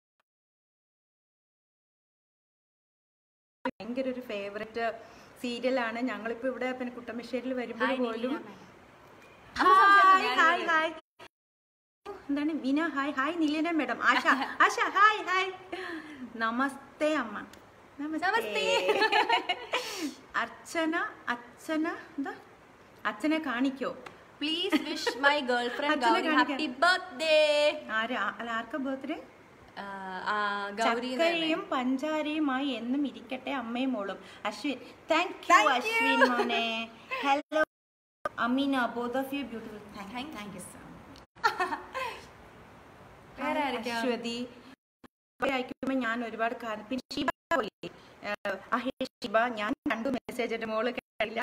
[SPEAKER 2] ഭയങ്കര ഒരു ഫേവററ്റ് സീരിയലാണ് ഞങ്ങളിപ്പോ ഇവിടെ പിന്നെ കുട്ടമശ്ശേരിയിൽ വരുമ്പോൾ പോലും ഹായ് ഹായ് ഹായ് എന്താണ് Vina hi hi Nilina madam Asha Asha hi hi നമസ്തേ അമ്മ
[SPEAKER 1] നമസ്തേ.
[SPEAKER 2] അർച്ചന അച്ഛന എന്താ അച്ഛനെ കാണിക്കോ
[SPEAKER 1] please wish my girlfriend
[SPEAKER 2] അച്ഛനെ കാണിക്കാൻ.
[SPEAKER 1] ഹാപ്പി ബർത്ത്ഡേ
[SPEAKER 2] ആരാ അല്ല ആർക്കാ ബർത്ത്ഡേ
[SPEAKER 1] ഗൗരി
[SPEAKER 2] ചക്കരയും പഞ്ചാരയുമായി എന്നും ഇരിക്കട്ടെ അമ്മയും മോളും അശ്വിൻ താങ്ക് യു അശ്വിൻ മോനെ hello Amina both of you beautiful thank thank you so
[SPEAKER 1] വേറെ ആരൊക്കെയാ?
[SPEAKER 2] അശ്വതി അയക്കുമ്പോൾ ഞാൻ ഒരുപാട് കാര്യം പിന്നെ ഷീബ പോയി അഹേഷ് ശിവ ഞാൻ കണ്ടു മെസ്സേജ് എൻ്റെ മോള് കേട്ടില്ല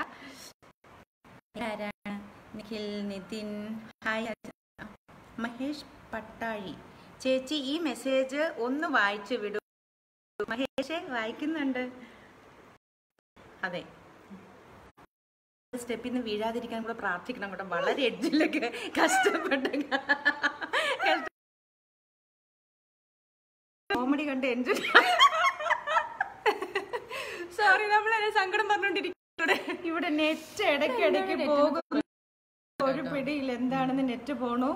[SPEAKER 2] ആരാണ് നിഖിൽ നിതിൻ ഹായ് അച്ഛ- മഹേഷ് പട്ടാഴി ചേച്ചി ഈ മെസ്സേജ് ഒന്ന് വായിച്ചു വിടൂ മഹേഷ് വായിക്കുന്നുണ്ട് അതെ സ്റ്റെപ്പിൽ നിന്ന് വീഴാതിരിക്കാൻ കൂടെ പ്രാർത്ഥിക്കണം കൂടെ വളരെ എഡ്ജിലൊക്കെ കഷ്ടപ്പെട്ട് കോമഡി കണ്ട് എൻജോയ്
[SPEAKER 1] സോറി നമ്മൾ സങ്കടം പറഞ്ഞോണ്ടിരിക്കൂടെ
[SPEAKER 2] ഇവിടെ നെറ്റ് ഇടയ്ക്ക് ഇടയ്ക്ക് പോകും ഒരു പിടിയില്ല എന്താണെന്ന് നെറ്റ് പോണു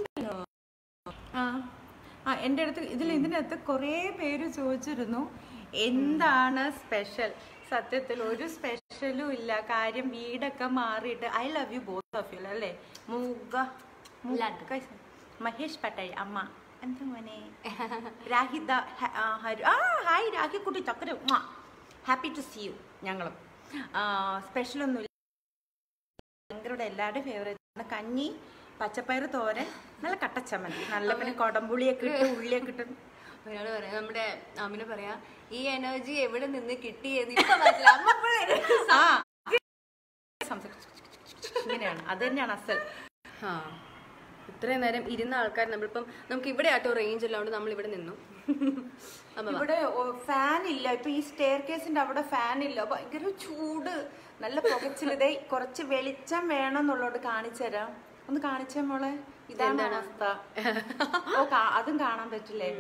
[SPEAKER 2] ആ ആ എൻ്റെ അടുത്ത് ഇതിൽ ഇതിനകത്ത് കുറേ പേര് ചോദിച്ചിരുന്നു എന്താണ് സ്പെഷ്യൽ സത്യത്തിൽ ഒരു സ്പെഷ്യലും ഇല്ല കാര്യം വീടൊക്കെ മാറിയിട്ട് I love you both of you അല്ലേ മൂക മൂക മഹേഷ് പട്ടായി അമ്മ എന്താ മോനെ രാഹിദ ഹ- ആ, ഹരു ആ ഹായ് രാഹിക്കുട്ടി ചക്കര ഹാപ്പി ടു സീ യു ഞങ്ങളും സ്പെഷ്യലൊന്നുമില്ല ഭയങ്കര എല്ലാവരുടെയും ഫേവറേറ്റ് ആണ് കഞ്ഞി പച്ചപ്പയർ തോരൻ നല്ല കട്ടച്ചമ്മന്തി നല്ല പിന്നെ കൊടംപുളിയൊക്കെ ഇട്ട് ഉള്ളിയൊക്കെ ഇട്ട്
[SPEAKER 1] ഒരാൾ പറയാം നമ്മുടെ അമ്മിനെ പറയാ ഈ എനർജി എവിടെ നിന്ന് കിട്ടിയെന്ന് ഇപ്പൊ മനസ്സിലായി അമ്മ ഇപ്പോഴും
[SPEAKER 2] ആ സംസാരിച്ച് ഇങ്ങനെയാണ് അത് തന്നെയാണ് അസൽ
[SPEAKER 1] ആ ഇത്രയും നേരം ഇരുന്ന ആൾക്കാർ നമ്മളിപ്പം നമുക്ക് ഇവിടെ ആട്ടോ റേഞ്ച് ഇല്ലാണ്ട് നമ്മൾ ഇവിടെ നിന്നു അമ്മ വാ.
[SPEAKER 2] ഇവിടെ ഫാൻ ഇല്ല ഇപ്പൊ ഈ സ്റ്റെയർ കേസിന്റെ അവിടെ ഫാൻ ഇല്ല ഭയങ്കര ചൂട് നല്ല പുകച്ചിലിതേ കുറച്ച് വെളിച്ചം വേണം എന്നുള്ളോട് കാണിച്ചു തരാം ഒന്ന് കാണിച്ചേ മോളെ ഇതാണ് അവസ്ഥ ഓ കാ- അതും കാണാൻ പറ്റില്ലേ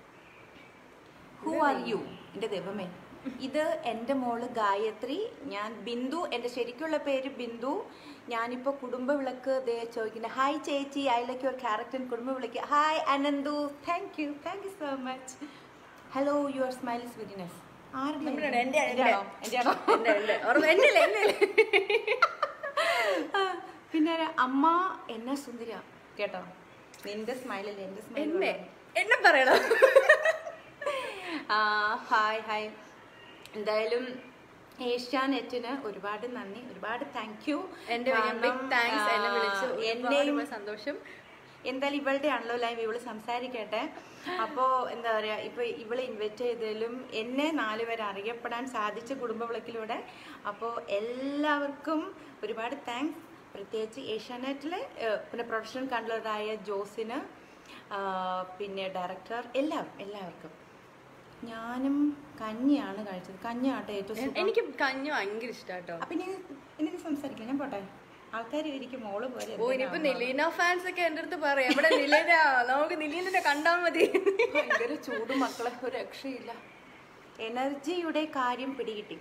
[SPEAKER 2] ഹു ആർ യു എന്റെ ദൈവമേ ഇത് എൻ്റെ മോള് ഗായത്രി ഞാൻ ബിന്ദു എൻ്റെ ശരിക്കുള്ള പേര് ബിന്ദു ഞാനിപ്പോൾ കുടുംബ വിളക്ക് ദേ ചോദിക്കുന്നത് ഹായ് ചേച്ചി I like your character Kudumba Vilakku hi Ananthu thank you thank you so much hello your smile is very nice
[SPEAKER 1] നമ്മുടെ എൻ്റെ- എൻ്റെ.
[SPEAKER 2] ആണോ എൻ്റെ ആണോ
[SPEAKER 1] ഉണ്ട്, ഉണ്ട്. ഓർമ്മ- എൻ്റെ ഇല്ല, എൻ്റെ ഇല്ല.
[SPEAKER 2] ആ, പിന്നെ ഒരു അമ്മ എന്നെ സുന്ദര കേട്ടോ നിന്റെ സ്മൈലല്ലേ എൻ്റെ സ്മൈൽ
[SPEAKER 1] എന്നെ എന്നെ പറയണം
[SPEAKER 2] ഹായ് ഹായ് എന്തായാലും ഏഷ്യാനെറ്റിന് ഒരുപാട് നന്ദി ഒരുപാട് താങ്ക് യു
[SPEAKER 1] എന്റെ ബിഗ് താങ്ക്സ് എന്നെ വിളിച്ചു
[SPEAKER 2] എന്നെയും
[SPEAKER 1] ഒരുപാട് സന്തോഷം
[SPEAKER 2] എന്തായാലും ഇവളുടെ ആണല്ലോ ലൈവ് ഇവള് സംസാരിക്കട്ടെ അപ്പോൾ എന്താ പറയുക ഇപ്പോൾ ഇവളെ ഇൻവൈറ്റ് ചെയ്തതിലും എന്നെ നാലുപേരെ അറിയപ്പെടാൻ സാധിച്ച കുടുംബ വിളക്കിലൂടെ അപ്പോൾ എല്ലാവർക്കും ഒരുപാട് താങ്ക്സ് പ്രത്യേകിച്ച് ഏഷ്യാനെറ്റിലെ ഏഹ്, പിന്നെ പ്രൊഡക്ഷൻ കൺട്രോളറായ ജോസിന് ആ, പിന്നെ ഡയറക്ടർ എല്ലാവർക്കും എല്ലാവർക്കും ഞാനും കഞ്ഞിയാണ് കഴിച്ചത് കഞ്ഞിയാട്ടെ ഏറ്റവും സുഖം.
[SPEAKER 1] എനിക്ക് കഞ്ഞി ഭയങ്കര ഇഷ്ടാട്ടോ
[SPEAKER 2] അപ്പൊ ഇനി ഇനി ഇത് സംസാരിക്കാം ഞാൻ പോട്ടെ ആൾക്കാർ ഇരിക്കും മോള് പോലെ
[SPEAKER 1] ഓ ഇനിയിപ്പോ നിലീന ഫാൻസ് ഒക്കെ എന്റെ അടുത്ത് പറയാം എവിടെ നിലീന നമുക്ക് നിലീനെ കണ്ടാ മതി
[SPEAKER 2] ഭയങ്കര ചൂട് മക്കളെ ഒരു രക്ഷയില്ല എനർജിയുടെ കാര്യം പിടികിട്ടി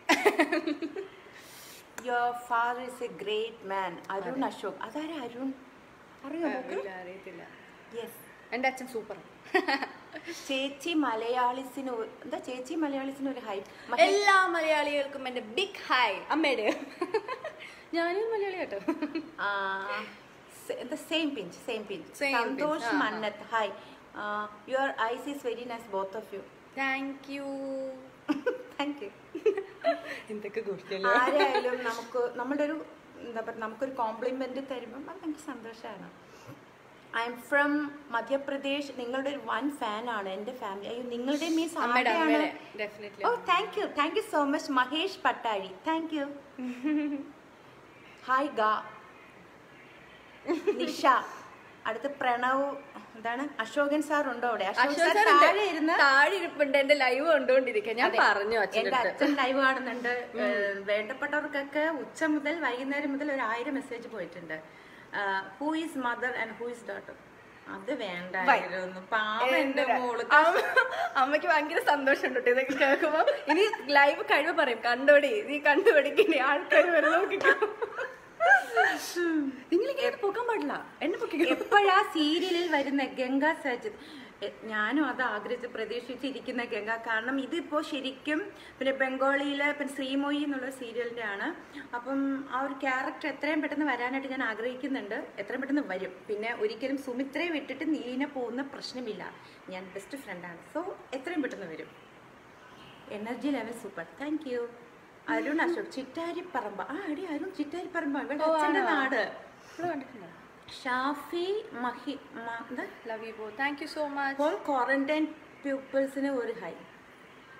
[SPEAKER 2] your father is a great man Arun Ashok അതാരാ അരുൺ അറിയോ
[SPEAKER 1] അറിയില്ല, അറിയത്തില്ല
[SPEAKER 2] യെസ്
[SPEAKER 1] എന്റെ അച്ഛൻ സൂപ്പർ
[SPEAKER 2] ചേച്ചി മലയാളിസിന് ഒരു- എന്താ ചേച്ചി മലയാളിസിന് ഒരു ഹൈ
[SPEAKER 1] എല്ലാ മലയാളികൾക്കും എന്റെ ബിഗ് ഹായ് അമ്മയുടെ ഞാനും മലയാളി കേട്ടോ
[SPEAKER 2] എന്താ same pinch same pinch
[SPEAKER 1] Same pinch,
[SPEAKER 2] Santhosh
[SPEAKER 1] ആ, ആ.
[SPEAKER 2] Mannath hi your eyes is very nice both of you
[SPEAKER 1] thank you
[SPEAKER 2] thank you
[SPEAKER 1] എന്തൊക്കെ കുറിച്ചല്ലോ
[SPEAKER 2] ആരായാലും നമുക്ക് നമ്മളുടെ ഒരു എന്താ പറയുക നമുക്കൊരു കോംപ്ലിമെന്റ് തരുമ്പം അത് എനിക്ക് സന്തോഷമാണ് ഐ എം ഫ്രം മധ്യപ്രദേശ് നിങ്ങളുടെ ഒരു വൺ ഫാൻ ആണ് എൻ്റെ ഫാമിലി അയ്യോ നിങ്ങളുടെ മീൻസ്
[SPEAKER 1] അമ്മയുടെ
[SPEAKER 2] ആരുടെയാണ്
[SPEAKER 1] അമ്മയുടെ ഡെഫിനറ്റ്ലി
[SPEAKER 2] ഓ thank you thank you so much Mahesh Pattazhi thank you hi ഗാ നിഷ അടുത്ത് പ്രണവ് എന്താണ് അശോകൻ സാർ ഉണ്ടോ അവിടെ അശോകൻ സാർ താഴെ ഇരുന്ന്
[SPEAKER 1] താഴെ ഇരിപ്പുണ്ട് എന്റെ ലൈവ് കണ്ടുകൊണ്ടിരിക്കുക ഞാൻ
[SPEAKER 2] അതെ.
[SPEAKER 1] പറഞ്ഞു അച്ഛൻ്റെ
[SPEAKER 2] എന്റെ
[SPEAKER 1] അടുത്ത്
[SPEAKER 2] അച്ഛൻ ലൈവ് കാണുന്നുണ്ട് ഏഹ് വേണ്ടപ്പെട്ടവർക്കൊക്കെ ഉച്ച മുതൽ വൈകുന്നേരം മുതൽ ഒരു ആയിരം മെസ്സേജ് പോയിട്ടുണ്ട് who is mother and who is daughter അത് വേണ്ടായിരുന്നു പാവം എന്റെ മോള്
[SPEAKER 1] അമ്മ- അമ്മയ്ക്ക് ഭയങ്കര സന്തോഷം ഉണ്ട് ഇതൊക്കെ കേൾക്കുമ്പോ ഇനി ലൈവ് കഴിവ് പറയും കണ്ടോടി നീ കണ്ടുപിടിക്കണേ ആൾക്കാർ വരെ നോക്കിക്കോ നിങ്ങൾ ഇങ്ങനെ പോക്കാൻ പാടില്ല എന്നെ പൊക്കിക്കോ
[SPEAKER 2] എപ്പോഴാ സീരിയലിൽ വരുന്ന ഗംഗ സജിത് എ- ഞാനും അത് ആഗ്രഹിച്ച് പ്രതീക്ഷിച്ചിരിക്കുന്ന ഗംഗ കാരണം ഇതിപ്പോ ശരിക്കും പിന്നെ ബംഗാളിയിലെ പിന്നെ ശ്രീമൊഴി എന്നുള്ള സീരിയലിന്റെ ആണ് അപ്പം ആ ഒരു ക്യാരക്ടർ എത്രയും പെട്ടെന്ന് വരാനായിട്ട് ഞാൻ ആഗ്രഹിക്കുന്നുണ്ട് എത്രയും പെട്ടെന്ന് വരും പിന്നെ ഒരിക്കലും സുമിത്രയെ വിട്ടിട്ട് നീലിനെ പോകുന്ന പ്രശ്നമില്ല ഞാൻ ബെസ്റ്റ് ഫ്രണ്ടാണ് സോ എത്രയും പെട്ടെന്ന് വരും energy level super thank you Arun Ashok Chittariparamba ആ അടി അരുൺ ചിറ്റാരിപ്പറമ്പ ഇവിടെ അച്ഛൻ്റെ നാട്
[SPEAKER 1] കണ്ടിട്ടുണ്ടോ
[SPEAKER 2] ഷാഫി മഹി മ- എന്താ
[SPEAKER 1] ലവ് യു ബോ thank you so much
[SPEAKER 2] home quarantine പീപ്പിൾസിന് ഒരു ഹൈ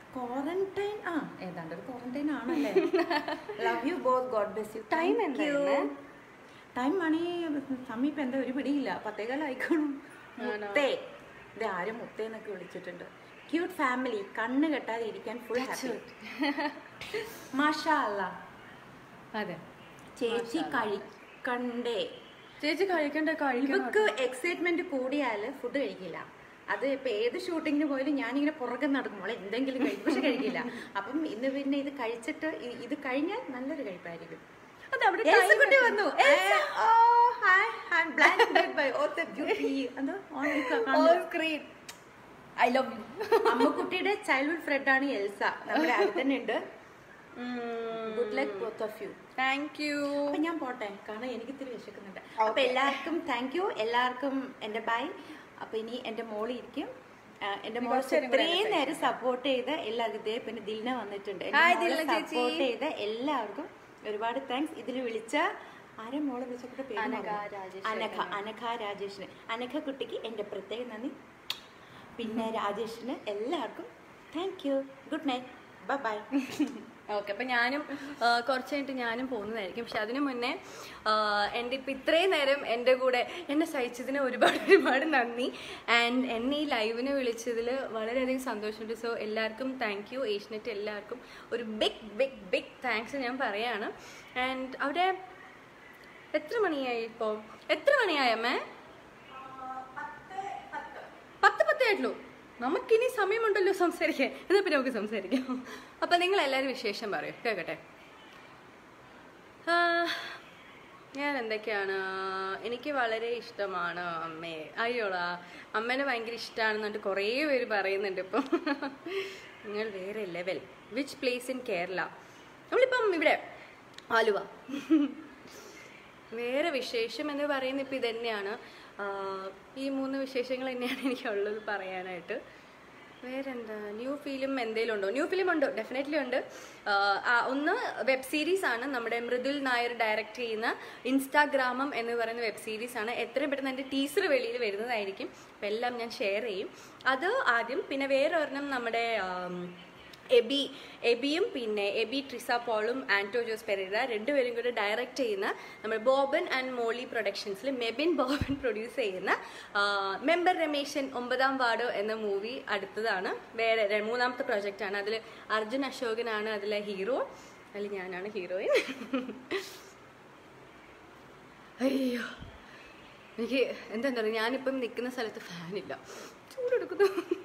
[SPEAKER 2] ക്വാറന്റൈൻ ആ ഏതാണ്ട് ഒരു ക്വാറന്റൈൻ ആണല്ലേ love you both god bless you
[SPEAKER 1] Time എന്തായിരുന്നേ?
[SPEAKER 2] ടൈം മണി സമീപം എന്താ ഒരു പിടിയില്ല പത്തേകാലായിക്കോളും മുത്തേ ഇത് ആരും മുത്തേ എന്നൊക്കെ വിളിച്ചിട്ടുണ്ട് ക്യൂട്ട് ഫാമിലി കണ്ണ് കെട്ടാതെ ഇരിക്കാൻ ഫുൾ ഹാപ്പി മാഷാ അല്ല
[SPEAKER 1] അതെ
[SPEAKER 2] ചേച്ചി കഴിക്കണ്ടേ
[SPEAKER 1] ചേച്ചി കഴിക്കണ്ട കഴിക്കണം
[SPEAKER 2] ഇവക്ക് എക്സൈറ്റ്മെന്റ് കൂടിയാൽ ഫുഡ് കഴിക്കില്ല അത് ഇപ്പൊ ഏത് ഷൂട്ടിങ്ങിന് പോയാലും ഞാനിങ്ങനെ പുറകെ നടക്കും മോളെ എന്തെങ്കിലും കഴിക്കും പക്ഷെ കഴിക്കില്ല അപ്പം ഇന്ന് പിന്നെ ഇത് കഴിച്ചിട്ട് ഇ- ഇത് കഴിഞ്ഞാൽ നല്ലൊരു കഴിപ്പായിരിക്കും
[SPEAKER 1] അത് അവിടെ
[SPEAKER 2] എൽസ
[SPEAKER 1] time
[SPEAKER 2] കുട്ടി
[SPEAKER 1] എത്തി.
[SPEAKER 2] വന്നു oh hi I am blinded by all the beauty എന്തോ on
[SPEAKER 1] All screen. I love you.
[SPEAKER 2] അമ്മക്കുട്ടിയുടെ ചൈൽഡ്ഹുഡ് ഫ്രണ്ട് ആണ് എൽസ നമ്മുടെ അടുത്ത് തന്നെ ഉണ്ട് good luck both of you
[SPEAKER 1] Thank you.
[SPEAKER 2] അപ്പൊ ഞാൻ പോട്ടെ കാരണം എനിക്ക് ഇത്തിരി വിശക്കുന്നുണ്ട് അപ്പൊ എല്ലാവർക്കും താങ്ക് യു എല്ലാവർക്കും എന്റെ ബൈ അപ്പൊ ഇനി എന്റെ മോള് ഇരിക്കും ആ, എന്റെ മോളെ
[SPEAKER 1] കുറച്ച് നേരം കൂടെ
[SPEAKER 2] ഇത്രയും
[SPEAKER 1] എന്നെ
[SPEAKER 2] നേരം സപ്പോർട്ട് ചെയ്ത് എല്ലാവർക്കും ഇതേ പിന്നെ ദിൽന വന്നിട്ടുണ്ട്
[SPEAKER 1] Hi, ദിൽന ചേച്ചി.
[SPEAKER 2] സപ്പോർട്ട് ചെയ്ത് എല്ലാവർക്കും ഒരുപാട് താങ്ക്സ് ഇതിൽ വിളിച്ച ആരും മോളെ വിളിച്ചപ്പോൾ പേര്
[SPEAKER 1] അനഘ
[SPEAKER 2] മറന്നു.
[SPEAKER 1] രാജേഷ്
[SPEAKER 2] അനഘ അനഘ രാജേഷിന് അനഘ കുട്ടിക്ക് എന്റെ പ്രത്യേക നന്ദി പിന്നെ രാജേഷിന് എല്ലാവർക്കും thank you good night bye bye
[SPEAKER 1] okay അപ്പം ഞാനും ആ, കുറച്ച് കഴിഞ്ഞിട്ട് ഞാനും പോകുന്നതായിരിക്കും പക്ഷെ അതിനു മുന്നേ ആ, എൻ്റെ ഇപ്പം ഇത്രയും നേരം എൻ്റെ കൂടെ എന്നെ സഹിച്ചതിന് ഒരുപാട് ഒരുപാട് നന്ദി ആൻഡ് എന്നെ ഈ ലൈവിന് വിളിച്ചതിൽ വളരെയധികം സന്തോഷമുണ്ട് സോ എല്ലാവർക്കും താങ്ക് യു ഏഷ്യനെറ്റ് എല്ലാവർക്കും ഒരു ബിഗ് ബിഗ് ബിഗ് താങ്ക്സ് ഞാൻ പറയാണ് ആൻഡ് അവിടെ എത്ര മണിയായി ഇപ്പോൾ എത്ര മണിയായി അമ്മേ പത്ത് പത്തേ ആയിട്ടുള്ളൂ നമുക്കിനി സമയമുണ്ടല്ലോ സംസാരിക്കാൻ എന്നാൽ പിന്നെ നമുക്ക് സംസാരിക്കാം അപ്പം നിങ്ങൾ എല്ലാവരും വിശേഷം പറയും കേൾക്കട്ടെ ആ, ഞാൻ എന്തൊക്കെയാണ് എനിക്ക് വളരെ ഇഷ്ടമാണ് അമ്മയെ അയ്യോടാ അമ്മേനെ ഭയങ്കര ഇഷ്ടമാണെന്നിട്ട് കുറേ പേര് പറയുന്നുണ്ട് ഇപ്പം നിങ്ങൾ വേറെ level which place in Kerala നമ്മളിപ്പം ഇവിടെ ആലുവ വേറെ വിശേഷം എന്ന് പറയുന്നത് ഇപ്പം ഇതന്നെയാണ് ആഹ് ഈ മൂന്ന് വിശേഷങ്ങൾ തന്നെയാണ് എനിക്കുള്ളത് പറയാനായിട്ട് വേറെന്താ ന്യൂ ഫിലിം എന്തെങ്കിലും ഉണ്ടോ ന്യൂ ഫിലിം ഉണ്ട് ഡെഫിനറ്റ്ലി ഉണ്ട് ആഹ് ആ ഒന്ന് വെബ് സീരീസ് ആണ് നമ്മുടെ മൃദുൽ നായർ ഡയറക്റ്റ് ചെയ്യുന്ന ഇൻസ്റ്റാഗ്രാമം എന്ന് പറയുന്ന വെബ് സീരീസ് ആണ് എത്രയും പെട്ടെന്ന് എൻ്റെ ടീസർ വെളിയിൽ വരുന്നതായിരിക്കും അപ്പം എല്ലാം ഞാൻ ഷെയർ ചെയ്യും അത് ആദ്യം പിന്നെ വേറെ ഒരെണ്ണം നമ്മുടെ ആം, എബി എബിയും പിന്നെ എബി ട്രിസ പോളും ആന്റോ ജോസ് പെരേര രണ്ടുപേരും കൂടെ ഡയറക്റ്റ് ചെയ്യുന്ന നമ്മുടെ ബോബൻ ആൻഡ് മോളി പ്രൊഡക്ഷൻസിൽ മെബിൻ ബോബൻ പ്രൊഡ്യൂസ് ചെയ്യുന്ന ആ, മെമ്പർ രമേശൻ ഒമ്പതാം വാർഡ് എന്ന മൂവി അടുത്തതാണ് വേറെ ര- മൂന്നാമത്തെ പ്രൊജക്റ്റാണ് അതിൽ അർജുൻ അശോകനാണ് അതിലെ ഹീറോ അതിൽ ഞാനാണ് ഹീറോയിൻ അയ്യോ എനിക്ക് എന്താ പറയുക ഞാനിപ്പം നിൽക്കുന്ന സ്ഥലത്ത് ഫാനില്ല ചൂടെടുക്കുന്നു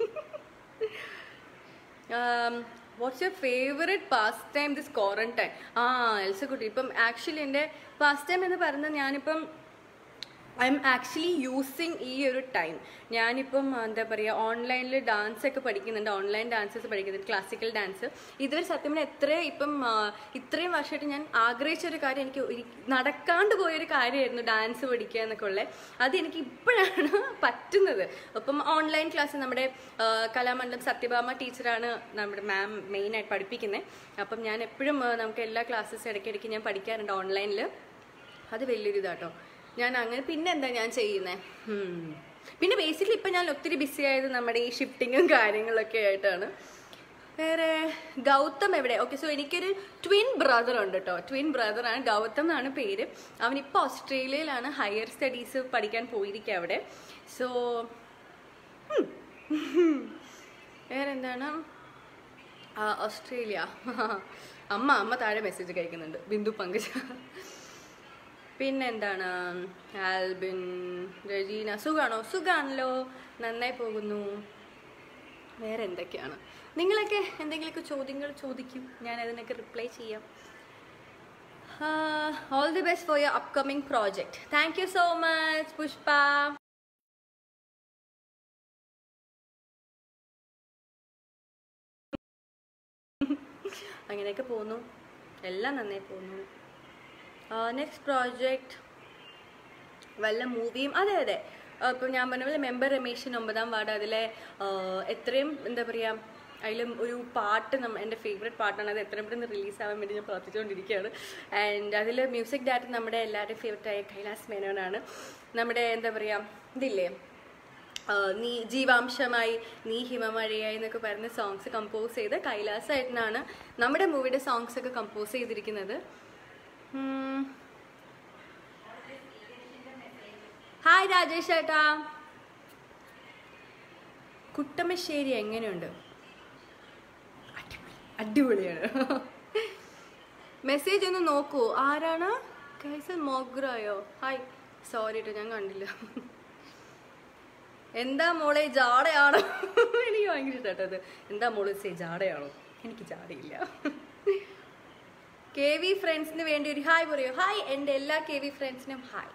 [SPEAKER 1] what's your favourite pastime this quarantine ആ എൽസക്കുട്ടി ഇപ്പം ആക്ച്വലി എൻ്റെ പാസ് ടൈം എന്ന് പറയുന്നത് ഞാനിപ്പം ഐ എം ആക്ച്വലി യൂസിങ് ഈ ഒരു ടൈം ഞാനിപ്പം എന്താ പറയുക ഓൺലൈനിൽ ഡാൻസ് ഒക്കെ പഠിക്കുന്നുണ്ട് ഓൺലൈൻ ഡാൻസസ് പഠിക്കുന്നുണ്ട് ക്ലാസിക്കൽ ഡാൻസ് ഇതുവരെ സത്യം പറഞ്ഞാൽ എത്ര ഇപ്പം ആ, ഇത്രയും വർഷമായിട്ട് ഞാൻ ആഗ്രഹിച്ച ഒരു കാര്യം എനിക്ക് ഒരി- നടക്കാണ്ട് പോയൊരു കാര്യമായിരുന്നു ഡാൻസ് പഠിക്കുക എന്നൊക്കെ ഉള്ളത് അത് എനിക്ക് ഇപ്പോഴാണ് പറ്റുന്നത് അപ്പം ഓൺലൈൻ ക്ലാസ് നമ്മുടെ ആ, കലാമണ്ഡലം സത്യഭാമ ടീച്ചറാണ് നമ്മുടെ മാം മെയിനായിട്ട് പഠിപ്പിക്കുന്നത് അപ്പം ഞാൻ എപ്പോഴും ആ, നമുക്ക് എല്ലാ ക്ലാസ്സസ് ഇടയ്ക്കിടയ്ക്ക് ഞാൻ പഠിക്കാറുണ്ട് ഓൺലൈനിൽ അത് വലിയൊരു ഇതാട്ടോ ഞാൻ അങ്ങനെ പിന്നെ എന്താ ഞാൻ ചെയ്യുന്നത് പിന്നെ ബേസിക്കലി ഇപ്പം ഞാൻ ഒത്തിരി ബിസി ആയത് നമ്മുടെ ഈ ഷിഫ്റ്റിങ്ങും കാര്യങ്ങളൊക്കെ ആയിട്ടാണ് വേറെ ഗൗതം എവിടെ ഓക്കെ സോ എനിക്കൊരു ട്വിൻ ബ്രദർ ഉണ്ട് കേട്ടോ ട്വിൻ ബ്രദറാണ് ഗൗതം എന്നാണ് പേര് അവനിപ്പോൾ ഓസ്ട്രേലിയയിലാണ് ഹയർ സ്റ്റഡീസ് പഠിക്കാൻ പോയിരിക്കുക അവിടെ സോ വേറെ എന്താണ് ആ, ഓസ്ട്രേലിയ അമ്മ അമ്മ താഴെ മെസ്സേജ് കഴിക്കുന്നുണ്ട് ബിന്ദു പങ്കജ പിന്നെന്താണ് ആൽബിൻ രജീന സുഖാണോ സുഖാണല്ലോ നന്നായി പോകുന്നു വേറെ എന്തൊക്കെയാണ് നിങ്ങളൊക്കെ എന്തെങ്കിലുമൊക്കെ ചോദ്യങ്ങൾ ചോദിക്കും ഞാൻ അതിനൊക്കെ റിപ്ലൈ ചെയ്യാം all the best for your upcoming project thank you so much Pushpa അങ്ങനെയൊക്കെ പോകുന്നു എല്ലാം നന്നായി പോകുന്നു നെക്സ്റ്റ് പ്രോജക്റ്റ് വല്ല മൂവിയും അതെ അതെ ഇപ്പം ഞാൻ പറഞ്ഞ പോലെ മെമ്പർ രമേശൻ ഒമ്പതാം വാർഡ് അതിലെ ആ, എത്രയും എന്താ പറയുക അതിലും ഒരു പാട്ട് നമ്മ എൻ്റെ ഫേവറേറ്റ് പാട്ടാണ് അത് എത്രയും പെട്ടെന്ന് റിലീസ് ആവാൻ വേണ്ടി ഞാൻ പ്രാർത്ഥിച്ചുകൊണ്ടിരിക്കുകയാണ് ആൻഡ് അതിൽ മ്യൂസിക് ഡയറക്ടർ നമ്മുടെ എല്ലാവരുടെയും ഫേവറേറ്റ് ആയ കൈലാസ് മേനോനാണ് നമ്മുടെ എന്താ പറയുക ഇതില്ലേ ആ, നീ ജീവാംശമായി നീ ഹിമമഴയായി എന്നൊക്കെ പറയുന്ന സോങ്സ് കമ്പോസ് ചെയ്ത് കൈലാസ് ഏട്ടനാണ് നമ്മുടെ മൂവിയുടെ സോങ്സ് ഒക്കെ കമ്പോസ് ചെയ്തിരിക്കുന്നത് ഉം. ഹായ് രാജേഷ് ഏട്ടാ കുട്ടമശ്ശേരി എങ്ങനെയുണ്ട് അടിപൊളി അടിപൊളിയാണ് മെസ്സേജ് ഒന്ന് നോക്കൂ ആരാണ് കൈസൽ മോഗ്രായോ ഹായ് സോറി കേട്ടോ ഞാൻ കണ്ടില്ല എന്താ മോളെ ജാടയാണോ എനിക്ക് ഭയങ്കര ഇഷ്ടപ്പെട്ടത് എന്താ മോളെ സേ ജാടയാണോ എനിക്ക് ജാടയില്ല കെ വി ഫ്രണ്ട്സിന് വേണ്ടി ഒരു ഹായ് പറയൂ ഹായ് എൻ്റെ എല്ലാ കെ വി ഫ്രണ്ട്സിനും ഹായ്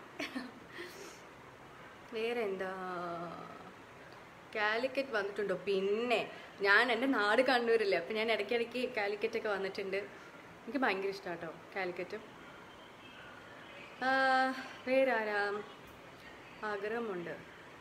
[SPEAKER 1] വേറെ എന്താ കാലിക്കറ്റ് വന്നിട്ടുണ്ടോ പിന്നെ ഞാൻ എൻ്റെ നാട് കണ്ണൂരല്ലേ അപ്പം ഞാൻ ഇടയ്ക്കിടയ്ക്ക് കാലിക്കറ്റ് ഒക്കെ വന്നിട്ടുണ്ട് എനിക്ക് ഭയങ്കര ഇഷ്ടമാണ് കേട്ടോ കാലിക്കറ്റ് ആ, വേറെ ആരാ ആഗ്രഹമുണ്ട്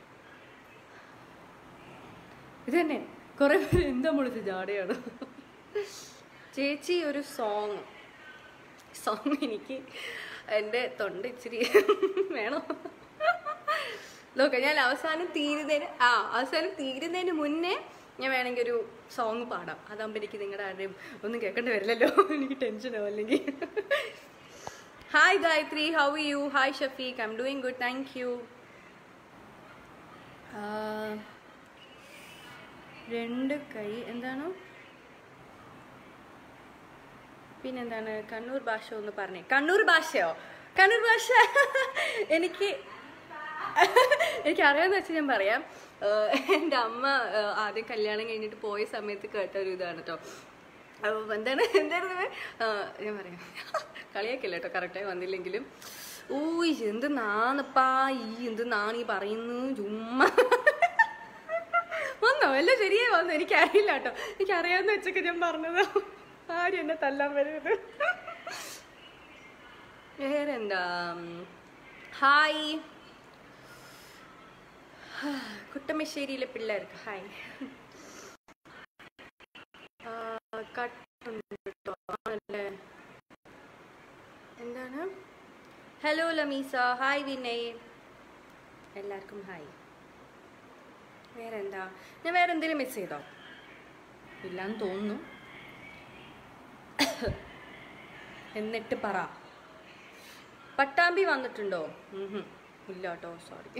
[SPEAKER 1] ഇത് തന്നെ കുറെ പേര് എന്താ മുളിച്ച് ജാടയാണ് ചേച്ചി ഒരു സോങ് സോങ് എനിക്ക് എൻ്റെ തൊണ്ട ഇച്ചിരി വേണോ നോക്കാം ഞാൻ അവസാനം തീരുന്നതിന് ആ അവസാനം തീരുന്നതിന് മുന്നേ ഞാൻ വേണമെങ്കിൽ ഒരു സോങ് പാടാം അതാകുമ്പോൾ എനിക്ക് നിങ്ങളുടെ ആരുടെയും ഒന്നും കേൾക്കേണ്ടി വരില്ലല്ലോ എനിക്ക് ടെൻഷനോ അല്ലെങ്കിൽ hi Gayathri how you hi Shafeeq I'm doing good thank you രണ്ട് കൈ എന്താണ് പിന്നെന്താണ് കണ്ണൂർ ഭാഷ ഒന്ന് പറഞ്ഞേ കണ്ണൂർ ഭാഷയോ കണ്ണൂർ ഭാഷ എനിക്ക് എനിക്ക് അറിയാമെന്ന് വെച്ചാൽ ഞാൻ പറയാം ഏഹ് എൻ്റെ അമ്മ ഏഹ് ആദ്യം കല്യാണം കഴിഞ്ഞിട്ട് പോയ സമയത്ത് കേട്ട ഒരു ഇതാണ് കേട്ടോ അപ്പോൾ എന്താണ് എന്തായിരുന്നു ഏഹ് ഞാൻ പറയാം കളിയാക്കില്ല കേട്ടോ കറക്റ്റായി വന്നില്ലെങ്കിലും ഊ എന്ത് നാന്നപ്പാ ഈ എന്ത് നാണ് ഈ പറയുന്നു ചുമ്മാ വന്നോ എല്ലാം ശരിയായി വന്നു എനിക്കറിയില്ല കേട്ടോ എനിക്കറിയാമെന്ന് വെച്ചൊക്കെ ഞാൻ പറഞ്ഞത് ആരും എന്നെ തല്ലാൻ വരരുത് വേറെന്താ ഹായ് കുട്ടമശ്ശേരിയിലെ പിള്ളേർക്ക് ഹായ് ആ, കട്ടുണ്ട് കേട്ടോ ആണല്ലേ എന്താണ് ഹലോ ലമീസ ഹായ് വിനയ് എല്ലാവർക്കും ഹായ് വേറെന്താ ഞാൻ വേറെ എന്തെങ്കിലും മിസ് ചെയ്തോ ഇല്ലാന്ന് തോന്നുന്നു എന്നിട്ട് പറ പട്ടാമ്പി വന്നിട്ടുണ്ടോ ഉഹും. ഇല്ല കേട്ടോ സോറി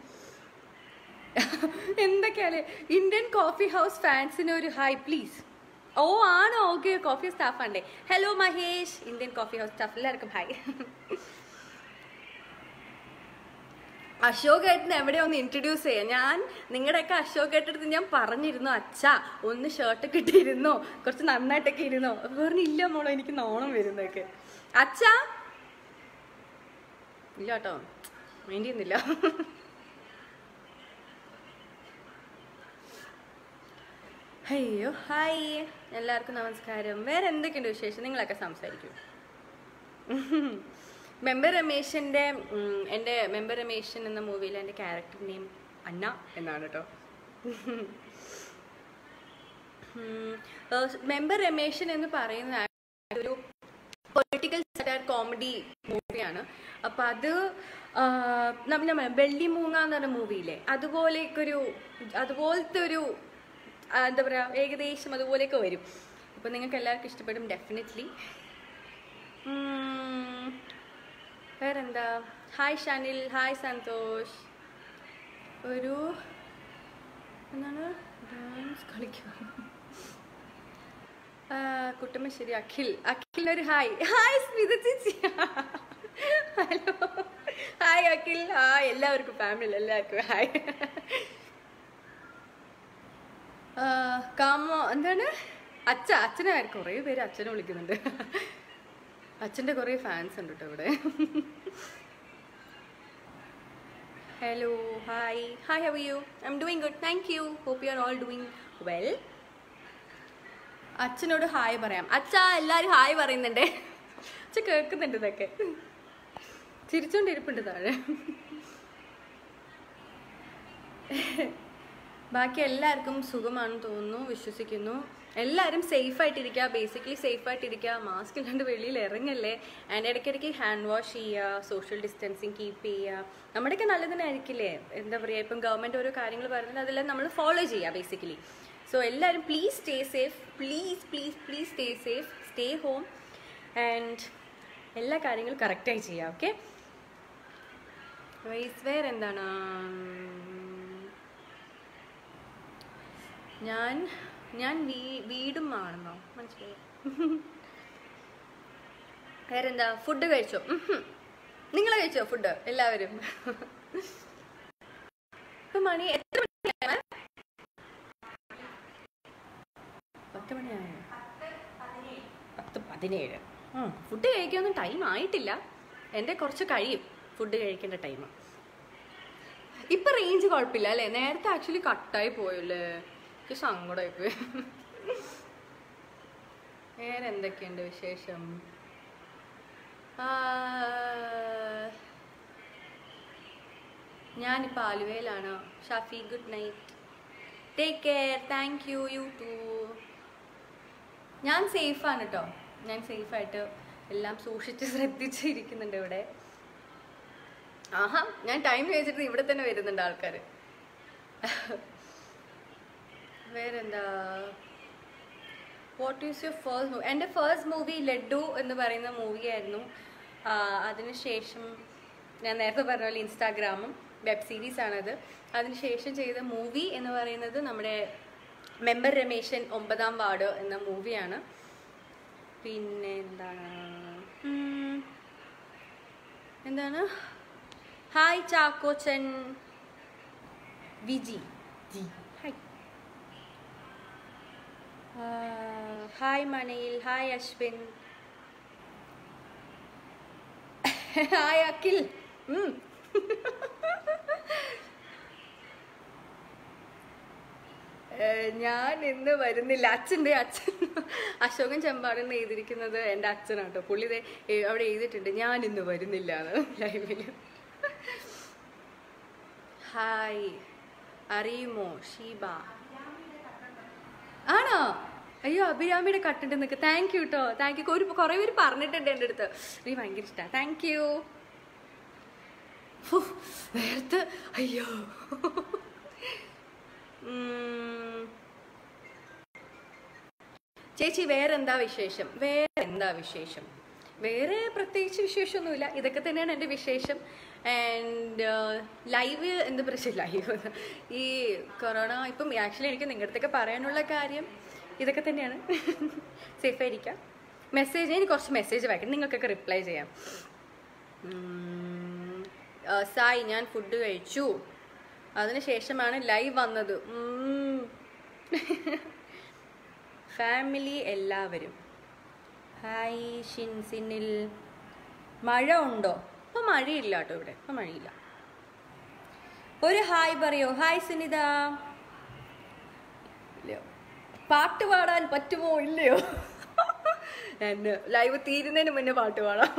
[SPEAKER 1] എന്തൊക്കെയാലേ ഇന്ത്യൻ കോഫി ഹൗസ് ഫാൻസിന് ഒരു ഹായ് പ്ലീസ് ഓ ആണോ ഓക്കെ കോഫി സ്റ്റാഫ് ആണ്ടേ hello Mahesh Indian coffee house staff എല്ലാവർക്കും ഹായ് അശോക് ഏട്ടന് എവിടെ ഒന്ന് ഇൻട്രൊഡ്യൂസ് ചെയ്യാം ഞാൻ നിങ്ങളുടെയൊക്കെ അശോക് ഏട്ടടുത്ത് ഞാൻ പറഞ്ഞിരുന്നു അച്ഛാ ഒന്ന് ഷർട്ടൊക്കെ ഇട്ടിരുന്നോ കുറച്ച് നന്നായിട്ടൊക്കെ ഇരുന്നോ അപ്പൊ പറഞ്ഞു ഇല്ല മോളോ എനിക്ക് നോണം വരുന്നൊക്കെ അച്ഛാ ഇല്ല കേട്ടോ വേണ്ടിയൊന്നുമില്ല അയ്യോ ഹായ് എല്ലാവർക്കും നമസ്കാരം വേറെ എന്തൊക്കെയുണ്ട് വിശേഷം നിങ്ങളൊക്കെ സംസാരിക്കും മെമ്പർ രമേശിൻ്റെ ഉം, എൻ്റെ മെമ്പർ രമേശൻ എന്ന മൂവിയിൽ എൻ്റെ ക്യാരക്ടർ നെയിം അന്ന എന്നാണ് കേട്ടോ മെമ്പർ രമേശൻ എന്ന് പറയുന്ന ഒരു പൊളിറ്റിക്കൽ സറ്റാർ കോമഡി മൂവിയാണ് അപ്പം അത് ആ, നമ്മ- നമ്മ വെള്ളി മൂങ്ങ എന്ന് പറഞ്ഞ മൂവിയില്ലേ അതുപോലെയൊക്കെ അതുപോലത്തെ ഒരു ആ, എന്താ പറയുക ഏകദേശം അതുപോലെയൊക്കെ വരും അപ്പം നിങ്ങൾക്ക് എല്ലാവർക്കും ഇഷ്ടപ്പെടും ഡെഫിനറ്റ്ലി വേറെന്താ ഹായ് ഷാനിൽ ഹായ് സന്തോഷ് ഒരു എന്താണ് ഡാൻസ് കളിക്കുക ആ, കുട്ടമ്മശ്ശേരി അഖിൽ അഖിലിനൊരു ഹായ് ഹായ് സ്മിത ചേച്ചി ഹലോ ഹായ് അഖിൽ ഹായ് എല്ലാവർക്കും ഫാമിലി എല്ലാവർക്കും ഹായ് കാമോ എന്താണ് അച്ഛ അച്ഛനെ കുറേ പേര് അച്ഛനെ വിളിക്കുന്നുണ്ട് അച്ഛൻ്റെ കുറേ ഫാൻസ് ഉണ്ട് കേട്ടോ ഇവിടെ hello hi hi how you I'm doing good thank you hope you are all doing well അച്ഛനോട് ഹായ് പറയാം അച്ഛാ എല്ലാവരും ഹായ് പറയുന്നുണ്ട് അച്ഛൻ കേൾക്കുന്നുണ്ട് ഇതൊക്കെ ചിരിച്ചോണ്ടിരിപ്പുണ്ട് താഴെ ബാക്കി എല്ലാവർക്കും സുഖമാണെന്ന് തോന്നുന്നു വിശ്വസിക്കുന്നു എല്ലാവരും സേഫ് ആയിട്ടിരിക്കുക ബേസിക്കലി സേഫ് ആയിട്ടിരിക്കുക മാസ്ക് ഇല്ലാണ്ട് വെളിയിൽ ഇറങ്ങല്ലേ ആൻഡ് ഇടയ്ക്കിടയ്ക്ക് ഹാൻഡ് വാഷ് ചെയ്യുക സോഷ്യൽ ഡിസ്റ്റൻസിങ് കീപ്പ് ചെയ്യുക നമ്മുടെയൊക്കെ നല്ലതിനായിരിക്കില്ലേ എന്താ പറയുക ഇപ്പം ഗവൺമെൻറ് ഓരോ കാര്യങ്ങൾ പറയുന്നത് അതെല്ലാം നമ്മൾ ഫോളോ ചെയ്യുക ബേസിക്കലി സോ എല്ലാവരും please stay safe please please please stay safe stay home and എല്ലാ കാര്യങ്ങളും കറക്റ്റായി ചെയ്യാം ഓക്കെ വൈസ് വേറെ എന്താണ് ഞാൻ ഞാൻ വീ വീടും ആണെന്നോ മനസ്സിലായോ വേറെന്താ ഫുഡ് കഴിച്ചോ നിങ്ങൾ കഴിച്ചോ ഫുഡ് എല്ലാവരും ഇപ്പൊ മണി എത്ര മണിയാണ് പത്ത് മണിയായോ പത്ത് പതിനേഴ് ഫുഡ് കഴിക്കാനൊന്നും ടൈം ആയിട്ടില്ല എൻ്റെ കുറച്ച് കഴിയും ഫുഡ് കഴിക്കേണ്ട ടൈം ഇപ്പൊ റേഞ്ച് കുഴപ്പമില്ല അല്ലേ നേരത്തെ ആക്ച്വലി കട്ടായി പോയല്ലേ എനിക്ക് സങ്കടമായി പോയി വേറെ എന്തൊക്കെയുണ്ട് വിശേഷം ആ, ഞാനിപ്പോൾ ആലുവയിലാണ് Shafi good night take care thank you you too ഞാൻ സേഫാണ് കേട്ടോ ഞാൻ സേഫായിട്ട് എല്ലാം സൂക്ഷിച്ച് ശ്രദ്ധിച്ചിരിക്കുന്നുണ്ട് ഇവിടെ ആഹാ ഞാൻ ടൈം വെച്ചിട്ട് ഇവിടെ തന്നെ വരുന്നുണ്ട് ആൾക്കാർ വേറെന്താ what is your first movie എൻ്റെ ഫേസ്റ്റ് മൂവി ലഡു എന്ന് പറയുന്ന മൂവിയായിരുന്നു അതിനുശേഷം ഞാൻ നേരത്തെ പറഞ്ഞ പോലെ ഇൻസ്റ്റാഗ്രാമും വെബ് സീരീസ് ആണത് അതിനുശേഷം ചെയ്ത മൂവി എന്ന് പറയുന്നത് നമ്മുടെ മെമ്പർ രമേശൻ ഒമ്പതാം വാർഡ് എന്ന മൂവിയാണ് പിന്നെ എന്താണ് ഉം, എന്താണ് hi Chakochan Viji ji hi hi മണയിൽ ഹായ് അശ്വിൻ ഹായ് അഖിൽ ഉം. ഏഹ് ഞാൻ ഇന്ന് വരുന്നില്ല അച്ഛൻ്റെ അച്ഛൻ അശോകൻ ചെമ്പാടെന്ന് എഴുതിയിരിക്കുന്നത് എൻ്റെ അച്ഛനാട്ടോ പുള്ളി ദേ ഏ- അവിടെ എഴുതിയിട്ടുണ്ട് ഞാൻ ഇന്ന് വരുന്നില്ല എന്ന് ലൈവിൽ ഹായ് അറിയുമോ ഷീബ ആണോ അയ്യോ അഭിരാമിയുടെ കട്ടുണ്ട് നിൽക്ക് താങ്ക് യു കേട്ടോ താങ്ക് യു ഒരു കുറേ പേര് പറഞ്ഞിട്ടുണ്ട് എൻ്റെ അടുത്ത് എനിക്ക് ഭയങ്കര ഇഷ്ടമാണ് താങ്ക് യു നേരത്തെ അയ്യോ ഉം. ചേച്ചി വേറെന്താ വിശേഷം വേറെ എന്താ വിശേഷം വേറെ പ്രത്യേകിച്ച് വിശേഷമൊന്നുമില്ല ഇതൊക്കെ തന്നെയാണ് എൻ്റെ വിശേഷം ആൻഡ് ലൈവ് എന്താ പറയുക ലൈവ് ഈ കൊറോണ ഇപ്പം ആക്ച്വലി എനിക്ക് നിങ്ങളുടെ അടുത്തൊക്കെ പറയാനുള്ള കാര്യം ഇതൊക്കെ തന്നെയാണ് സേഫ് ആയിരിക്കാം മെസ്സേജ് എനിക്ക് കുറച്ച് മെസ്സേജ് വായിക്കാം നിങ്ങൾക്കൊക്കെ റിപ്ലൈ ചെയ്യാം ഉം, ആ, സായ് ഞാൻ ഫുഡ് കഴിച്ചു അതിനുശേഷമാണ് ലൈവ് വന്നത് ഉം. ഫാമിലി എല്ലാവരും ഹായ് ഷിൻ സിനിൽ മഴ ഉണ്ടോ ഇപ്പൊ മഴയില്ല കേട്ടോ ഇവിടെ ഇപ്പൊ മഴയില്ല ഒരു ഹായ് പറയോ ഹായ് സുനിത ഇല്ലയോ പാട്ട് പാടാൻ പറ്റുമോ ഇല്ലയോ എന്നെ ലൈവ് തീരുന്നതിന് മുന്നേ പാട്ട് പാടാം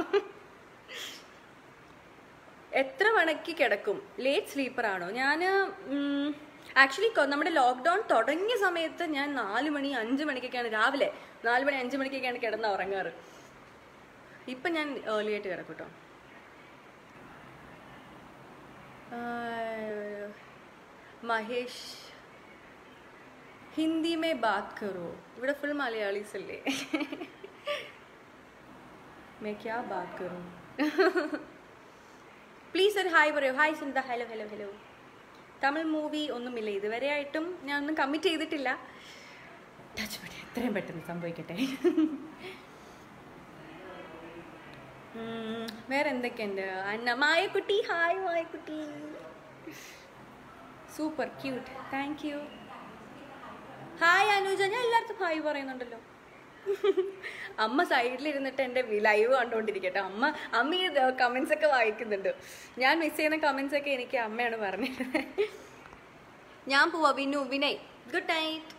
[SPEAKER 1] എത്ര മണിക്ക് കിടക്കും ലേറ്റ് സ്ലീപ്പർ ആണോ ഞാൻ ആക്ച്വലി നമ്മുടെ ലോക്ക്ഡൗൺ തുടങ്ങിയ സമയത്ത് ഞാൻ നാല് മണി അഞ്ച് മണിക്കൊക്കെയാണ് രാവിലെ നാല് മണി അഞ്ച് മണിക്കൊക്കെയാണ് കിടന്ന് ഉറങ്ങാറ് ഇപ്പം ഞാൻ ഏർലി ആയിട്ട് കിടക്കും കേട്ടോ മഹേഷ് ഹിന്ദി മേ ബാത് കറോ ഇവിടെ ഫുൾ മലയാളീസ് അല്ലേ മേ ക്യാ ബാത് കറൂ പ്ലീസ് ഒരു ഹായ് പറയൂ hi Sunitha hello hello hello Tamil movie ഒന്നുമില്ല ഇതുവരെ ആയിട്ടും ഞാൻ ഒന്നും കമ്മിറ്റ് ചെയ്തിട്ടില്ല ടച്ച് പറ്റി എത്രയും പെട്ടെന്ന് സംഭവിക്കട്ടെ ഉം, വേറെ എന്തൊക്കെയുണ്ട് അന്ന മായക്കുട്ടി ഹായ് മായക്കുട്ടി super cute thank you hi Anuja ഞാൻ എല്ലായിടത്തും ഹായ് പറയുന്നുണ്ടല്ലോ അമ്മ സൈഡിലിരുന്നിട്ട് എൻ്റെ ലൈവ് കണ്ടുകൊണ്ടിരിക്കട്ടെ അമ്മ അമ്മ ഈ കമൻസ് ഒക്കെ വായിക്കുന്നുണ്ട് ഞാൻ മിസ് ചെയ്യുന്ന കമൻസ് ഒക്കെ എനിക്ക് അമ്മയാണ് പറഞ്ഞത് ഞാൻ പോവാ Vinu Vinay good night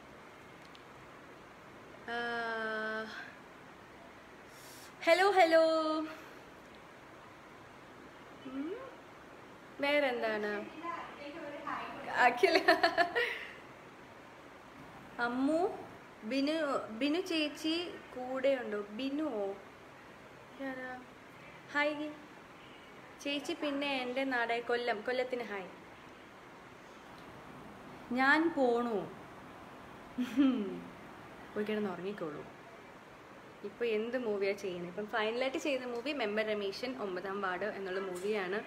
[SPEAKER 1] hello hello വേറെന്താണ് അഖില അമ്മു ബിനു ബിനു ചേച്ചി കൂടെ ഉണ്ടോ ബിനുവോ ആരാ? ഹായ് ചേച്ചി പിന്നെ എൻ്റെ നാട് കൊല്ലം കൊല്ലത്തിന് ഹായ് ഞാൻ പോണു പോയി കിടന്ന് ഉറങ്ങിക്കോളൂ ഇപ്പോൾ എന്ത് മൂവിയാണ് ചെയ്യുന്നത് ഇപ്പം ഫൈനലായിട്ട് ചെയ്ത മൂവി മെമ്പർ രമേശൻ ഒമ്പതാം വാർഡ് എന്നുള്ള മൂവിയാണ്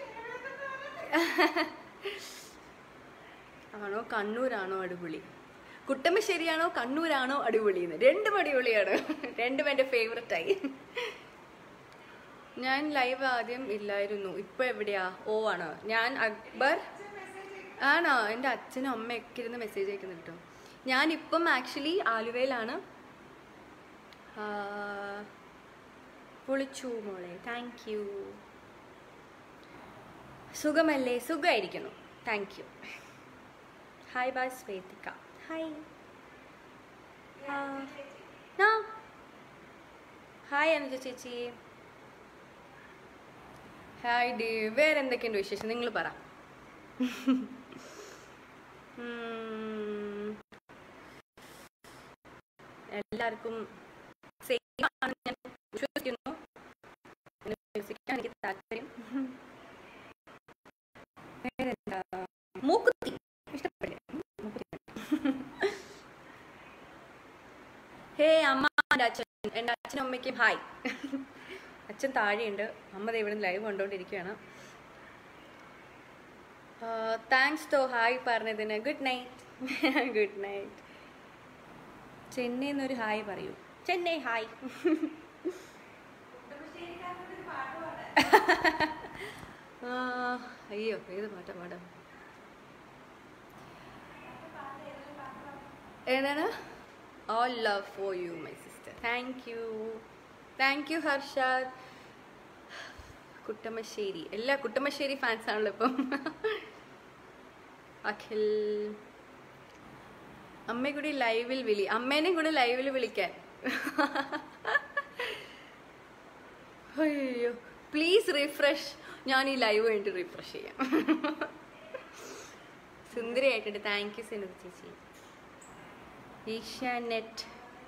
[SPEAKER 1] ആണോ കണ്ണൂരാണോ അടിപൊളി കുട്ടമ്മശ്ശേരിയാണോ കണ്ണൂരാണോ അടിപൊളി എന്ന് രണ്ടും അടിപൊളിയാണ് രണ്ടും എൻ്റെ ഫേവററ്റായി ഞാൻ ലൈവ് ആദ്യം ഇല്ലായിരുന്നു ഇപ്പൊ എവിടെയാ ഓ ആണോ ഞാൻ അക്ബർ ആണോ എൻ്റെ അച്ഛനും അമ്മയൊക്കെ ഇരുന്ന് മെസ്സേജ് അയക്കുന്നുണ്ട് കേട്ടോ ഞാനിപ്പം ആക്ച്വലി ആലുവയിലാണ് ആ, പൊളിച്ചു മോളെ താങ്ക് യു സുഖമല്ലേ സുഖമായിരിക്കുന്നു thank you hi bye Shwethika hi ആ ഹായ് അനുജ ചേച്ചി ഹായ് ഡി വേറെ എന്തൊക്കെയുണ്ട് വിശേഷം നിങ്ങൾ പറ ഉം. എല്ലാവർക്കും സേഫ് ആണ് ഞാൻ വിശ്വസിക്കുന്നു പിന്നെ വിശ്വസിക്കാൻ എനിക്ക് താല്പര്യം വേറെന്താ മൂക്കുത്തി ഇഷ്ടപ്പെടില്ല ഹേ അമ്മ എൻ്റെ അച്ഛൻ എൻ്റെ അച്ഛനും അമ്മയ്ക്കും ഹായ് അച്ഛൻ താഴെയുണ്ട് അമ്മ ദേ ഇവിടെ ലൈവ് കണ്ടുകൊണ്ടിരിക്കുകയാണ് താങ്ക്സ് ടോ ഹായ് പറഞ്ഞതിന് good night good night Chennai എന്നൊരു ഹായ് പറയൂ ചെന്നൈ ഹായ് ആ, അയ്യോ ഏത് പാട്ടാ പാടാം ഏതാണ് all love for you my sister thank you thank you Harshad Kuttamassery എല്ലാ കുട്ടമശ്ശേരി ഫാൻസ് ആണല്ലോ ഇപ്പം അഖിൽ അമ്മയെ കൂടി ലൈവിൽ വിളി അമ്മേനെയും കൂടി ലൈവിൽ വിളിക്കാൻ അയ്യോ പ്ലീസ് റിഫ്രഷ് ഞാൻ ഈ ലൈവ് വേണ്ടി റിഫ്രഷ് ചെയ്യാം സുന്ദരിയായിട്ടുണ്ട് താങ്ക് യു സിനിമ ചേച്ചി ഏഷ്യാനെറ്റ്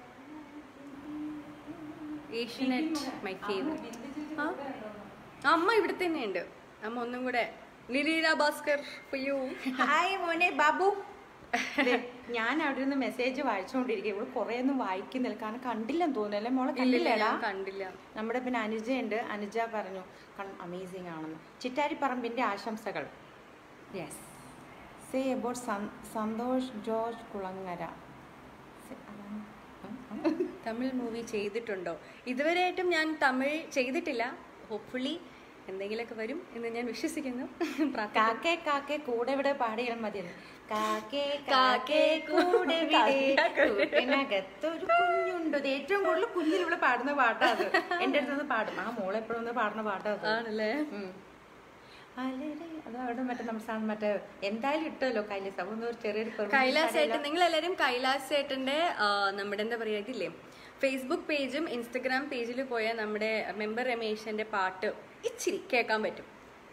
[SPEAKER 1] ഏഷ്യാനെറ്റ് മൈ ഫേവറേറ്റ് ആ അമ്മ ഇവിടെ തന്നെയുണ്ട് അമ്മ ഒന്നും കൂടെ Lileena Bhaskar for you
[SPEAKER 2] hi മോനെ ബാബു ദേ, ഞാൻ അവിടെ നിന്ന് മെസ്സേജ് വായിച്ചുകൊണ്ടിരിക്കുക ഇവിടെ കുറെ ഒന്നും വായിക്കുന്നില്ല കാരണം കണ്ടില്ലെന്ന് തോന്നുന്നല്ലേ മോളെ
[SPEAKER 1] ഇല്ലില്ല
[SPEAKER 2] കണ്ടില്ലടാ
[SPEAKER 1] ഞാൻ കണ്ടില്ല
[SPEAKER 2] നമ്മുടെ പിന്നെ അനുജയുണ്ട് അനുജ പറഞ്ഞു അമേസിങ് ആണെന്ന് ചിറ്റാരിപ്പറമ്പിന്റെ ആശംസകൾ yes say about Santhosh George Kulangara Say, അതാണ്. ഉം, ഉം.
[SPEAKER 1] തമിഴ് മൂവി ചെയ്തിട്ടുണ്ടോ ഇതുവരെയായിട്ടും ഞാൻ തമിഴ് ചെയ്തിട്ടില്ല ഹോപ്പ്ഫുള്ളി എന്തെങ്കിലുമൊക്കെ വരും എന്ന് ഞാൻ വിശ്വസിക്കുന്നു പ്രാർത്ഥിക്കുന്നു.
[SPEAKER 2] കാക്കേ കാക്കേ കൂടെ ഇവിടെ പാടിയാൽ മതി കാക്കേ
[SPEAKER 1] കാക്കേ
[SPEAKER 2] കാക്കേ കൂടെ ഇവിടെ
[SPEAKER 1] കാക്കേ.
[SPEAKER 2] കൂട്ടിനകത്തൊരു കുഞ്ഞുണ്ട് ഇത് ഏറ്റവും കൂടുതൽ കുഞ്ഞിൽ ഇവിടെ പാടുന്ന പാട്ടാ അത് എന്റെ അടുത്ത് നിന്ന് പാടും ആ മോളെ എപ്പോഴും ഒന്ന് പാടുന്ന പാട്ടാ അത്
[SPEAKER 1] ആണല്ലേ
[SPEAKER 2] ഉം. അലരെ, അത് അവിടെ മറ്റേ നമ്മുടെ സാധനം മറ്റേ എന്തായാലും ഇട്ടല്ലോ കൈലാസ് അപ്പൊ ഒന്ന് ഒരു ചെറിയൊരു പെർമിഷൻ
[SPEAKER 1] കൈലാസ്
[SPEAKER 2] തരാലോ.
[SPEAKER 1] ഏട്ടൻ നിങ്ങൾ എല്ലാവരും കൈലാസ് ഏട്ടന്റെ ആ, നമ്മുടെ എന്താ പറയാ ഇതില്ലേ ഫേസ്ബുക്ക് പേജും ഇൻസ്റ്റഗ്രാം പേജിൽ പോയാൽ നമ്മുടെ മെമ്പർ രമേശന്റെ പാട്ട് ഇച്ചിരി കേൾക്കാൻ പറ്റും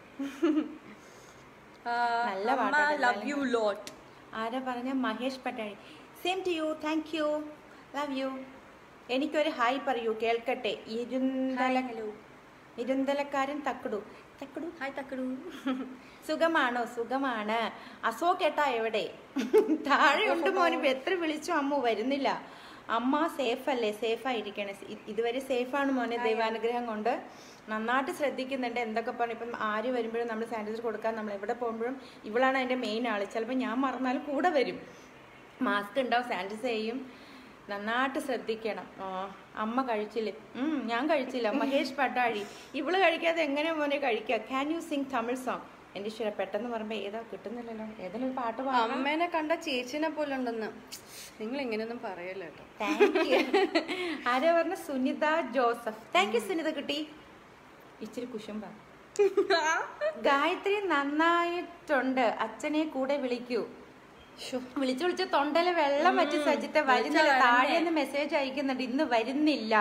[SPEAKER 2] നല്ല പാട്ടാണ്
[SPEAKER 1] ലവ് യു ലോട്ട്
[SPEAKER 2] ആരാ പറഞ്ഞ Mahesh Pattazhi same to you thank you love you എനിക്കൊരു ഹായ് പറയൂ കേൾക്കട്ടെ ഇരുന്തല
[SPEAKER 1] ഹലോ
[SPEAKER 2] ഇരുന്തലക്കാരൻ തക്കടു തക്കടു
[SPEAKER 1] ഹായ് തക്കടു
[SPEAKER 2] സുഖമാണോ സുഖമാണ് അശോക് ഏട്ടാ എവിടെ താഴെ ഉണ്ട് മോനും എത്ര വിളിച്ചു അമ്മ വരുന്നില്ല അമ്മ സേഫ് അല്ലേ സേഫ് ആയിരിക്കണേ ഇ- ഇതുവരെ സേഫാണ് മോനെ ദൈവാനുഗ്രഹം കൊണ്ട് നന്നായിട്ട് ശ്രദ്ധിക്കുന്നുണ്ട് എന്തൊക്കെ പറഞ്ഞു ഇപ്പം ആര് വരുമ്പോഴും നമ്മൾ സാനിറ്റൈസർ കൊടുക്കാൻ നമ്മൾ എവിടെ പോകുമ്പോഴും ഇവളാണ് അതിൻ്റെ മെയിൻ ആള് ചിലപ്പോൾ ഞാൻ മറന്നാലും കൂടെ വരും മാസ്ക് ഉണ്ടാവും സാനിറ്റൈസ് ചെയ്യും നന്നായിട്ട് ശ്രദ്ധിക്കണം ആ, അമ്മ കഴിച്ചില്ല ഉം, ഞാൻ കഴിച്ചില്ല മഹേഷ് പട്ടാഴി ഇവള് കഴിക്കാതെ എങ്ങനെ മോനെ കഴിക്കുക can you sing Tamil song എൻ്റെ ഈശ്വര പെട്ടെന്ന് പറയുമ്പോൾ ഏതാ കിട്ടുന്നില്ലല്ലോ ഏതെങ്കിലും ഒരു പാട്ട് പാടാം
[SPEAKER 1] അമ്മേനെ കണ്ട ചേച്ചിനെ പോലെ ഉണ്ടെന്ന് നിങ്ങൾ ഇങ്ങനെയൊന്നും പറയല്ലോ കേട്ടോ
[SPEAKER 2] താങ്ക് യു ആരാ പറഞ്ഞ സുനിത ജോസഫ് താങ്ക് യു സുനിത കുട്ടി ഇച്ചിരി കുശുംബ ഗായത്രി നന്നായിട്ടുണ്ട് അച്ഛനെ കൂടെ വിളിക്കൂ
[SPEAKER 1] ശോ.
[SPEAKER 2] വിളിച്ചു വിളിച്ച് തൊണ്ടയില് വെള്ളം വെച്ച് സജിത്തെ വരുന്നില്ല
[SPEAKER 1] വിളിച്ചാ
[SPEAKER 2] താഴെ
[SPEAKER 1] വരണ്ടേ?
[SPEAKER 2] നിന്ന് മെസ്സേജ് അയക്കുന്നുണ്ട് ഇന്ന് വരുന്നില്ല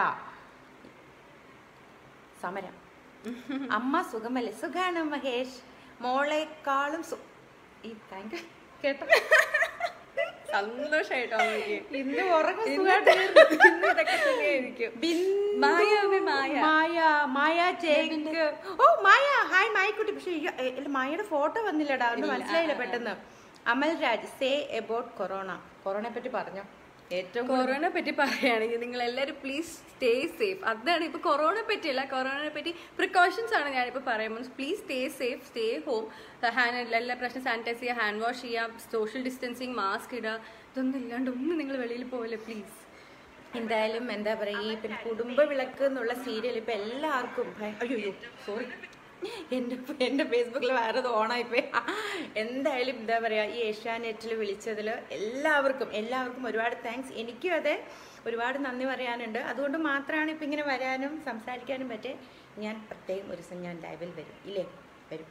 [SPEAKER 2] സമരം അമ്മ സുഖമല്ലേ സുഖാണ് മഹേഷ് മോളെക്കാളും സു ഈ താങ്ക് കേട്ടോ
[SPEAKER 1] സന്തോഷായിട്ടോ അമ്മയ്ക്ക്
[SPEAKER 2] ഇന്ന് ഉറക്കം
[SPEAKER 1] ഇന്ന് ഇന്ന് ഇതൊക്കെ തന്നെയായിരിക്കും
[SPEAKER 2] ബിന്ദു,
[SPEAKER 1] മായ അമ്മേ, മായ.
[SPEAKER 2] മായ മായ ജേക്ക് ഓ മായ ഹായ് മായക്കുട്ടി പക്ഷെ ഈ- എ- ഇല്ല, മായയുടെ ഫോട്ടോ വന്നില്ലടാ അതുകൊണ്ട് മനസ്സിലായില്ല പെട്ടെന്ന് Amal Raj say about corona കൊറോണയെ പറ്റി പറഞ്ഞോ ഏറ്റവും
[SPEAKER 1] കൊറോണ പറ്റി പറയുകയാണെങ്കിൽ നിങ്ങൾ എല്ലാവരും പ്ലീസ് സ്റ്റേ സേഫ് അതാണ് ഇപ്പൊ കൊറോണ പറ്റിയല്ല കൊറോണയെ പറ്റി പ്രിക്കോഷൻസ് ആണ് ഞാനിപ്പോ പറയുമ്പോൾ please stay safe stay home hand എല്ലാ പ്രശ്നം സാനിറ്റൈസ് ചെയ്യുക ഹാൻഡ് വാഷ് ചെയ്യുക സോഷ്യൽ ഡിസ്റ്റൻസിങ് മാസ്ക് ഇടുക ഇതൊന്നും ഇല്ലാണ്ട് ഒന്നും നിങ്ങൾ വെളിയിൽ പോവില്ല പ്ലീസ്
[SPEAKER 2] എന്തായാലും എന്താ പറയാ ഈ പിന്നെ കുടുംബ വിളക്ക് എന്നുള്ള സീരിയൽ ഇപ്പൊ എല്ലാവർക്കും ഭയ- അയ്യോ സോറി എന്റെ എന്റെ ഫേസ്ബുക്കിൽ വേറെ ഓണായിപ്പോയി എന്തായാലും എന്താ പറയാ ഈ ഏഷ്യാനെറ്റിൽ വിളിച്ചതിൽ എല്ലാവർക്കും എല്ലാവർക്കും ഒരുപാട് താങ്ക്സ് എനിക്കും അതെ ഒരുപാട് നന്ദി പറയാനുണ്ട് അതുകൊണ്ട് മാത്രമാണ് ഇപ്പൊ ഇങ്ങനെ വരാനും സംസാരിക്കാനും പറ്റേ ഞാൻ പ്രത്യേകം ഒരു ദിവസം ഞാൻ ലൈവിൽ വരും ഇല്ലേ വരും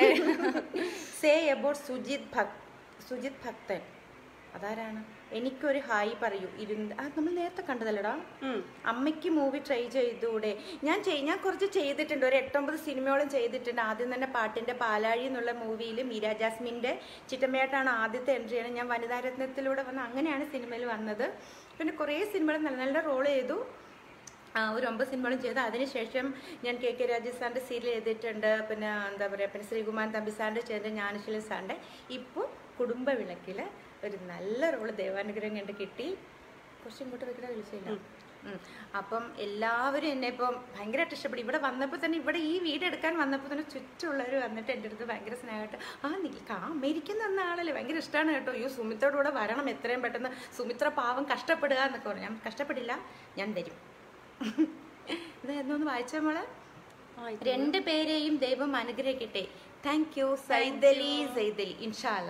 [SPEAKER 2] സേ അബൌട്ട് സുജിത് ഭക് സുജിത് ഭക്തൻ അതാരാണ് എനിക്കൊരു ഹായ് പറയൂ ഇരുന്ന് ആ നമ്മൾ നേരത്തെ കണ്ടതല്ലടാ അമ്മയ്ക്ക് മൂവി ട്രൈ ചെയ്തൂടെ ഞാൻ ചെയ് ഞാൻ കുറച്ച് ചെയ്തിട്ടുണ്ട് ഒരു എട്ടൊമ്പത് സിനിമയോളം ചെയ്തിട്ടുണ്ട് ആദ്യം തന്നെ പാട്ടിന്റെ പാലാഴി എന്നുള്ള മൂവിയിൽ മീര ജാസ്മിന്റെ ചിറ്റമ്മയായിട്ടാണ് ആദ്യത്തെ എൻട്രി ആണ് ഞാൻ വനിതാരത്നത്തിലൂടെ വന്ന് അങ്ങനെയാണ് സിനിമയിൽ വന്നത് പിന്നെ കുറേ സിനിമകൾ നല്ല നല്ല റോൾ ചെയ്തു ആ, ഒരു ഒമ്പത് സിനിമകളും ചെയ്തു അതിനുശേഷം ഞാൻ കെ കെ രാജീവ് സാറിൻ്റെ സീരിയൽ ചെയ്തിട്ടുണ്ട് പിന്നെ എന്താ പറയുക പിന്നെ ശ്രീകുമാരൻ തമ്പി സാറിൻ്റെ ചെയ്ത ജ്ഞാനശീലൻ സാറിൻ്റെ ഇപ്പോൾ കുടുംബ വിളക്കിൽ ഒരു നല്ല റോള് ദേവാനുഗ്രഹം കണ്ട് കിട്ടി കുറച്ച് ഇങ്ങോട്ട് വെക്കണ വിളിച്ചില്ല ഉം. അപ്പം എല്ലാവരും എന്നെ ഇപ്പം ഭയങ്കരമായിട്ട് ഇഷ്ടപ്പെടും ഇവിടെ വന്നപ്പോൾ തന്നെ ഇവിടെ ഈ വീട് എടുക്കാൻ വന്നപ്പോൾ തന്നെ ചുറ്റുമുള്ളവർ വന്നിട്ട് എൻ്റെ അടുത്ത് ഭയങ്കര സ്നേഹമായിട്ട് ആ നിൽക്ക ആ അമേരിക്കൻ എന്ന ആളല്ലേ ഭയങ്കര ഇഷ്ടമാണ് കേട്ടോ അയ്യോ സുമിത്രയുടെ കൂടെ വരണം എത്രയും പെട്ടെന്ന് സുമിത്ര പാവം കഷ്ടപ്പെടുക എന്നൊക്കെ പറഞ്ഞു ഞാൻ കഷ്ടപ്പെടില്ല ഞാൻ വരും ഇതായിരുന്നു വായിച്ച മോളെ രണ്ട് പേരെയും ദൈവം അനുഗ്രഹിക്കട്ടെ താങ്ക് യു സൈദലി സൈദലി ഇൻഷാല്ല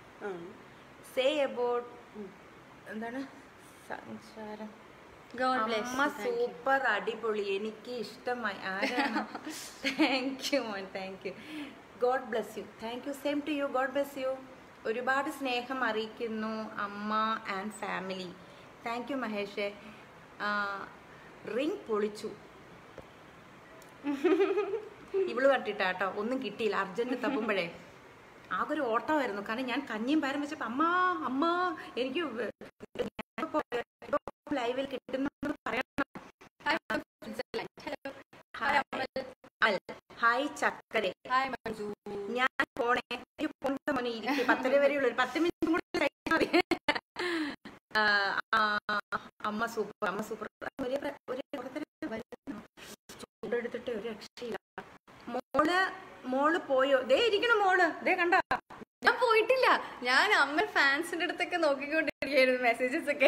[SPEAKER 2] സേ അബൌട്ട് എന്താണ് സംസാരം
[SPEAKER 1] God bless
[SPEAKER 2] അമ്മ സൂപ്പർ അടിപൊളി എനിക്ക് ഇഷ്ടമായി ആരാണ് താങ്ക് യു മോൻ thank you god bless you thank you same to you god bless you ഒരുപാട് സ്നേഹം അറിയിക്കുന്നു അമ്മ ആൻഡ് ഫാമിലി താങ്ക് യു മഹേഷേ റിങ് പൊളിച്ചു ഇവള് കണ്ടിട്ടാട്ടോ ഒന്നും കിട്ടിയില്ല അർജന്റ് തപ്പുമ്പോഴേ ആകെ ഒരു ഓട്ടമായിരുന്നു കാരണം ഞാൻ കഞ്ഞിയും പയറും വെച്ചപ്പോ അമ്മ അമ്മ എനിക്ക് ലൈവിൽ കിട്ടുന്നത് പറയണം അമൽ, ഹായ് ചക്കരെ
[SPEAKER 1] ഹായ് മഞ്ജു
[SPEAKER 2] ഞാൻ പോണേ എനിക്ക് പോണ മോനെ ഇരിക്കും പത്തര വരെയുള്ള ഒരു പത്ത് മിനിറ്റ് കൂടി കഴിഞ്ഞാൽ മതി. ആ, ആ, അമ്മ സൂപ്പർ അമ്മ സൂപ്പർ ഒരേ പ്ര- ഒരേ ഓരോരുത്തരെ വരുന്നു. ചൂടെടുത്തിട്ട് ഒരു രക്ഷയില്ല മോള് മോള് പോയോ ദേ ഇരിക്കണ മോള് ദേ കണ്ട
[SPEAKER 1] ഞാൻ പോയിട്ടില്ല ഞാൻ അമ്മ ഫാൻസിന്റെ അടുത്തൊക്കെ നോക്കിക്കൊണ്ടിരിക്കുകയായിരുന്നു മെസ്സേജസ് ഒക്കെ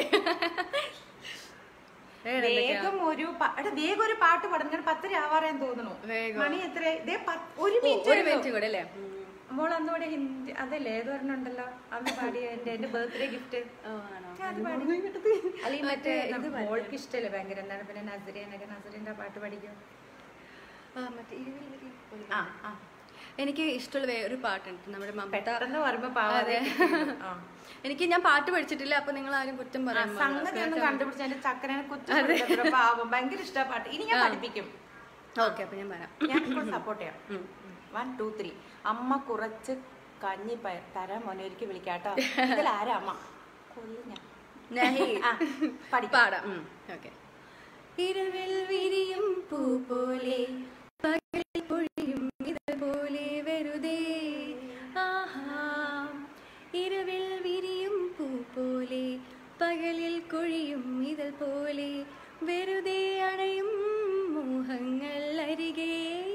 [SPEAKER 1] വേറെ എന്തൊക്കെയാ?
[SPEAKER 2] വേഗം ഒരു പ- എടാ, വേഗം ഒരു പാട്ട് പാടും ഞാൻ പത്തര ആവാറേന്ന് തോന്നുന്നു
[SPEAKER 1] വേഗം.
[SPEAKER 2] മണി എത്ര ദേ പത്ത്- ഒരു
[SPEAKER 1] ഓ,
[SPEAKER 2] മിനിറ്റ്
[SPEAKER 1] ഒരു മിനിറ്റ് കൂടെ അല്ലേ
[SPEAKER 2] മോൾ അന്നോടെ ഹിന്ദി അതല്ലേ ഏതൊരെണ്ണുണ്ടല്ലോ അന്ന് പാടിയ എന്റെ എന്റെ ബർത്ത്ഡേ ഗിഫ്റ്റ്
[SPEAKER 1] ഓ, ആണോ?
[SPEAKER 2] അല്ലെങ്കിൽ മറ്റേ
[SPEAKER 1] ഇത്
[SPEAKER 2] മോൾക്ക് ഇഷ്ടല്ലേ ഭയങ്കര എന്താണ് പിന്നെ നസറിയനൊക്കെ നസറിന്റെ ആ പാട്ട് പഠിക്കും
[SPEAKER 1] ആ, മറ്റേ ഇരുവിൽ വരി പോലെ.
[SPEAKER 2] ആ ആ
[SPEAKER 1] എനിക്ക് ഇഷ്ടമുള്ള വേ- ഒരു പാട്ടുണ്ട് നമ്മുടെ മമത
[SPEAKER 2] പെട്ടെന്ന് പറയുമ്പോ പാവാതെ ആ.
[SPEAKER 1] എനിക്ക് ഞാൻ പാട്ട് പഠിച്ചിട്ടില്ല അപ്പൊ നിങ്ങൾ ആരും കുറ്റം
[SPEAKER 2] ആ,
[SPEAKER 1] പറയാൻ
[SPEAKER 2] സംഗതി ഒന്ന് കണ്ടുപിടിച്ച എന്റെ ചക്കരനെ കുറ്റം പാവം ഭയങ്കര ഇഷ്ട പാട്ട് ഇനി ഞാൻ പഠിപ്പിക്കും
[SPEAKER 1] ഓക്കെ അപ്പൊ ഞാൻ പറയാം
[SPEAKER 2] ഞാൻ ഇപ്പോൾ സപ്പോർട്ട് ചെയ്യാം വൺ ടു ത്രീ അമ്മ കുറച്ച് കഞ്ഞി പയർ തരാൻ മോനെ ഒരിക്കൽ വിളിക്കാട്ടോ ഇതിൽ ആരാ അമ്മ കൊല്ലും ഞാൻ
[SPEAKER 1] നഹി.
[SPEAKER 2] ആ, പഠിക്കാം.
[SPEAKER 1] പാടാം ഓക്കെ ഇരവിൽ വിരിയും പൂ പോലെ പകലിൽ പൊഴിയും ഇതുപോലെ വെറുതെ ആഹാ ഇരവിൽ വിരിയും പൂ പോലെ പകലിൽ കൊഴിയും ഇതൾ പോലെ വെറുതെ അണയും മോഹങ്ങൾ അരികെ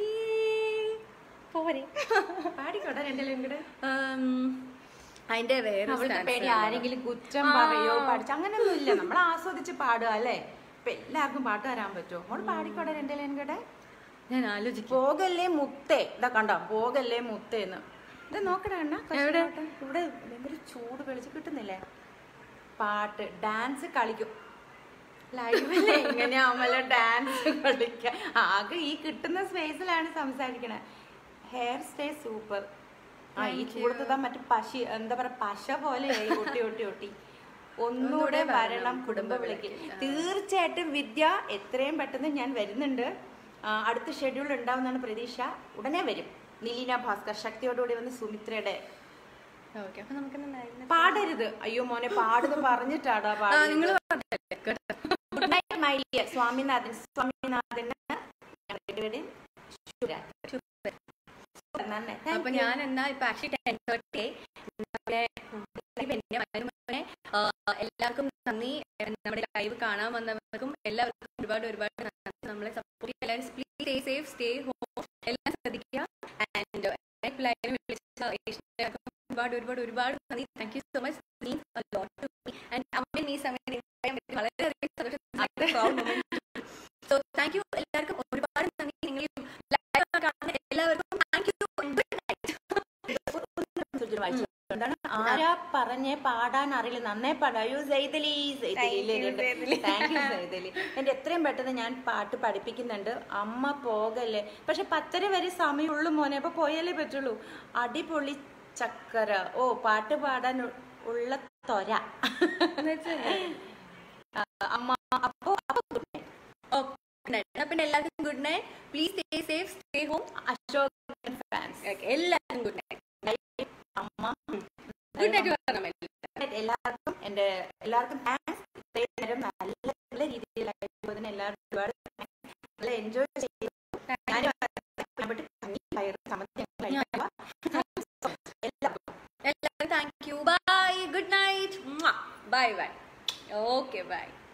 [SPEAKER 2] പോരെ പാടിക്കോട്ടെ രണ്ടെല്ലാം കൂടെ
[SPEAKER 1] ആം, അതിന്റെ വേറെ
[SPEAKER 2] അവളുടെ
[SPEAKER 1] stanza
[SPEAKER 2] പേടി
[SPEAKER 1] ഉണ്ട്.
[SPEAKER 2] ആരെങ്കിലും കുറ്റം പറയോ പഠിച്ച അങ്ങനെയൊന്നും ഇല്ല നമ്മൾ ആസ്വദിച്ച് പാടുക അല്ലേ ഇപ്പൊ എല്ലാവർക്കും പാട്ട് തരാൻ പറ്റുമോ മോള് പാടിക്കോട്ടെ രണ്ടെല്ലാം കൂടെ
[SPEAKER 1] ഞാൻ ആലോചിക്കും
[SPEAKER 2] പോകല്ലേ മുത്തേ ഇതാ കണ്ടോ പോകല്ലേ മുത്തേന്ന് ഇത് നോക്കണ എണ്ണ
[SPEAKER 1] എവിടെ?
[SPEAKER 2] ഇവിടെ ഭയങ്കര ചൂട് വെളിച്ച് കിട്ടുന്നില്ലേ പാട്ട് ഡാൻസ് കളിക്കും ലൈവില് എങ്ങനെയാ അമല ഡാൻസ് കളിക്കുക ആകെ ഈ കിട്ടുന്ന സ്പേസിലാണ് സംസാരിക്കണേ ഹെയർ സ്റ്റേ സൂപ്പർ ആ ഈ ചൂടത്ത് മറ്റേ പശി എന്താ പറയാ പശ പോലെയായി ഒട്ടി ഒട്ടി ഒട്ടി ഒന്നുകൂടെ വരണം കുടുംബ വിളക്ക് തീർച്ചയായിട്ടും വിദ്യ എത്രയും പെട്ടെന്ന് ഞാൻ വരുന്നുണ്ട് ആ, അടുത്ത ഷെഡ്യൂൾ ഉണ്ടാവുന്നതാണ് പ്രതീക്ഷ ഉടനെ വരും നിലീന ഭാസ്കർ ശക്തിയോടുകൂടി വന്ന് സുമിത്രയുടെ
[SPEAKER 1] ഓക്കെ അപ്പൊ നമുക്ക്
[SPEAKER 2] പാടരുത് അയ്യോ മോനെ പാടുന്നു പറഞ്ഞിട്ടാടാ
[SPEAKER 1] നിങ്ങൾ
[SPEAKER 2] good night my dear Swaminathan സ്വാമിനാഥന് രണ്ടുപേരുടെയും ശുഭരാത്രി. Super, നന്നായി. Thank
[SPEAKER 1] അപ്പൊ
[SPEAKER 2] you.
[SPEAKER 1] ഞാൻ എന്നാ ഇപ്പൊ ആക്ച്വലി ടെൻ തേർട്ടി എല്ലാവർക്കും നന്ദി നമ്മുടെ ലൈവ് കാണാൻ വന്നവർക്കും എല്ലാവർക്കും ഒരുപാട് ഒരുപാട് നന്ദി നമ്മളെ സപ്പോർട്ട് ചെയ്യാൻ എല്ലാവരും please stay safe stay home എല്ലാം ശ്രദ്ധിക്കുക ആൻഡ് ലൈവിൽ വിളിച്ച ഏഷ്യക്കാർക്കും ഒരുപാട് ഒരുപാട് ഒരുപാട് നന്ദി thank you so much and അമ്മ ഈ സമയത്ത് പറയാൻ പറ്റി വളരെയധികം സോ താങ്ക് യു എല്ലാവർക്കും ഒരുപാട് നന്ദി നിങ്ങൾ ലൈവ് കാണുന്ന എല്ലാവർക്കും താങ്ക് യു
[SPEAKER 2] സുജന വായിച്ചു. എന്താണ് ആരാ പറഞ്ഞേ പാടാൻ അറിയില്ല നന്നേ പാടായു സൈതലി താങ്ക് യു സൈതലി എന്റെ എത്രയും പെട്ടെന്ന് ഞാൻ പാട്ട് പഠിപ്പിക്കുന്നുണ്ട് അമ്മ പോകല്ലേ പക്ഷെ പത്തര വരെ സമയമുള്ളൂ മോനെ അപ്പൊ പോയാലേ പറ്റുള്ളൂ അടിപൊളി ചക്കര ഓ പാട്ട് പാടാൻ ഉ- ഉള്ള തൊര ആ, അമ്മ അപ്പോ അപ്പൊ good night.
[SPEAKER 1] പിന്നെ എല്ലാവർക്കും good night please stay safe stay home
[SPEAKER 2] Ashokan fans
[SPEAKER 1] എല്ലാവർക്കും ഗുഡ് നൈറ്റ്
[SPEAKER 2] അമ്മ
[SPEAKER 1] ഗുഡ് നൈറ്റ് പറഞ്ഞു
[SPEAKER 2] എല്ലാവർക്കും എന്റെ എല്ലാവർക്കും താങ്ക്സ് ഇത്രയും നേരം നല്ല നല്ല രീതിയിലായിട്ട് അതിന് എല്ലാവർക്കും ഒരുപാട് thanks. നല്ല എൻജോയ് ചെയ്തു ഞാനും അവിടെ കഞ്ഞി പയറ് ചമ്മന്തി ഞങ്ങൾ കഴിക്കാം. എല്ലാവർക്കും
[SPEAKER 1] എല്ലാവർക്കും thank you bye good night bye bye okay by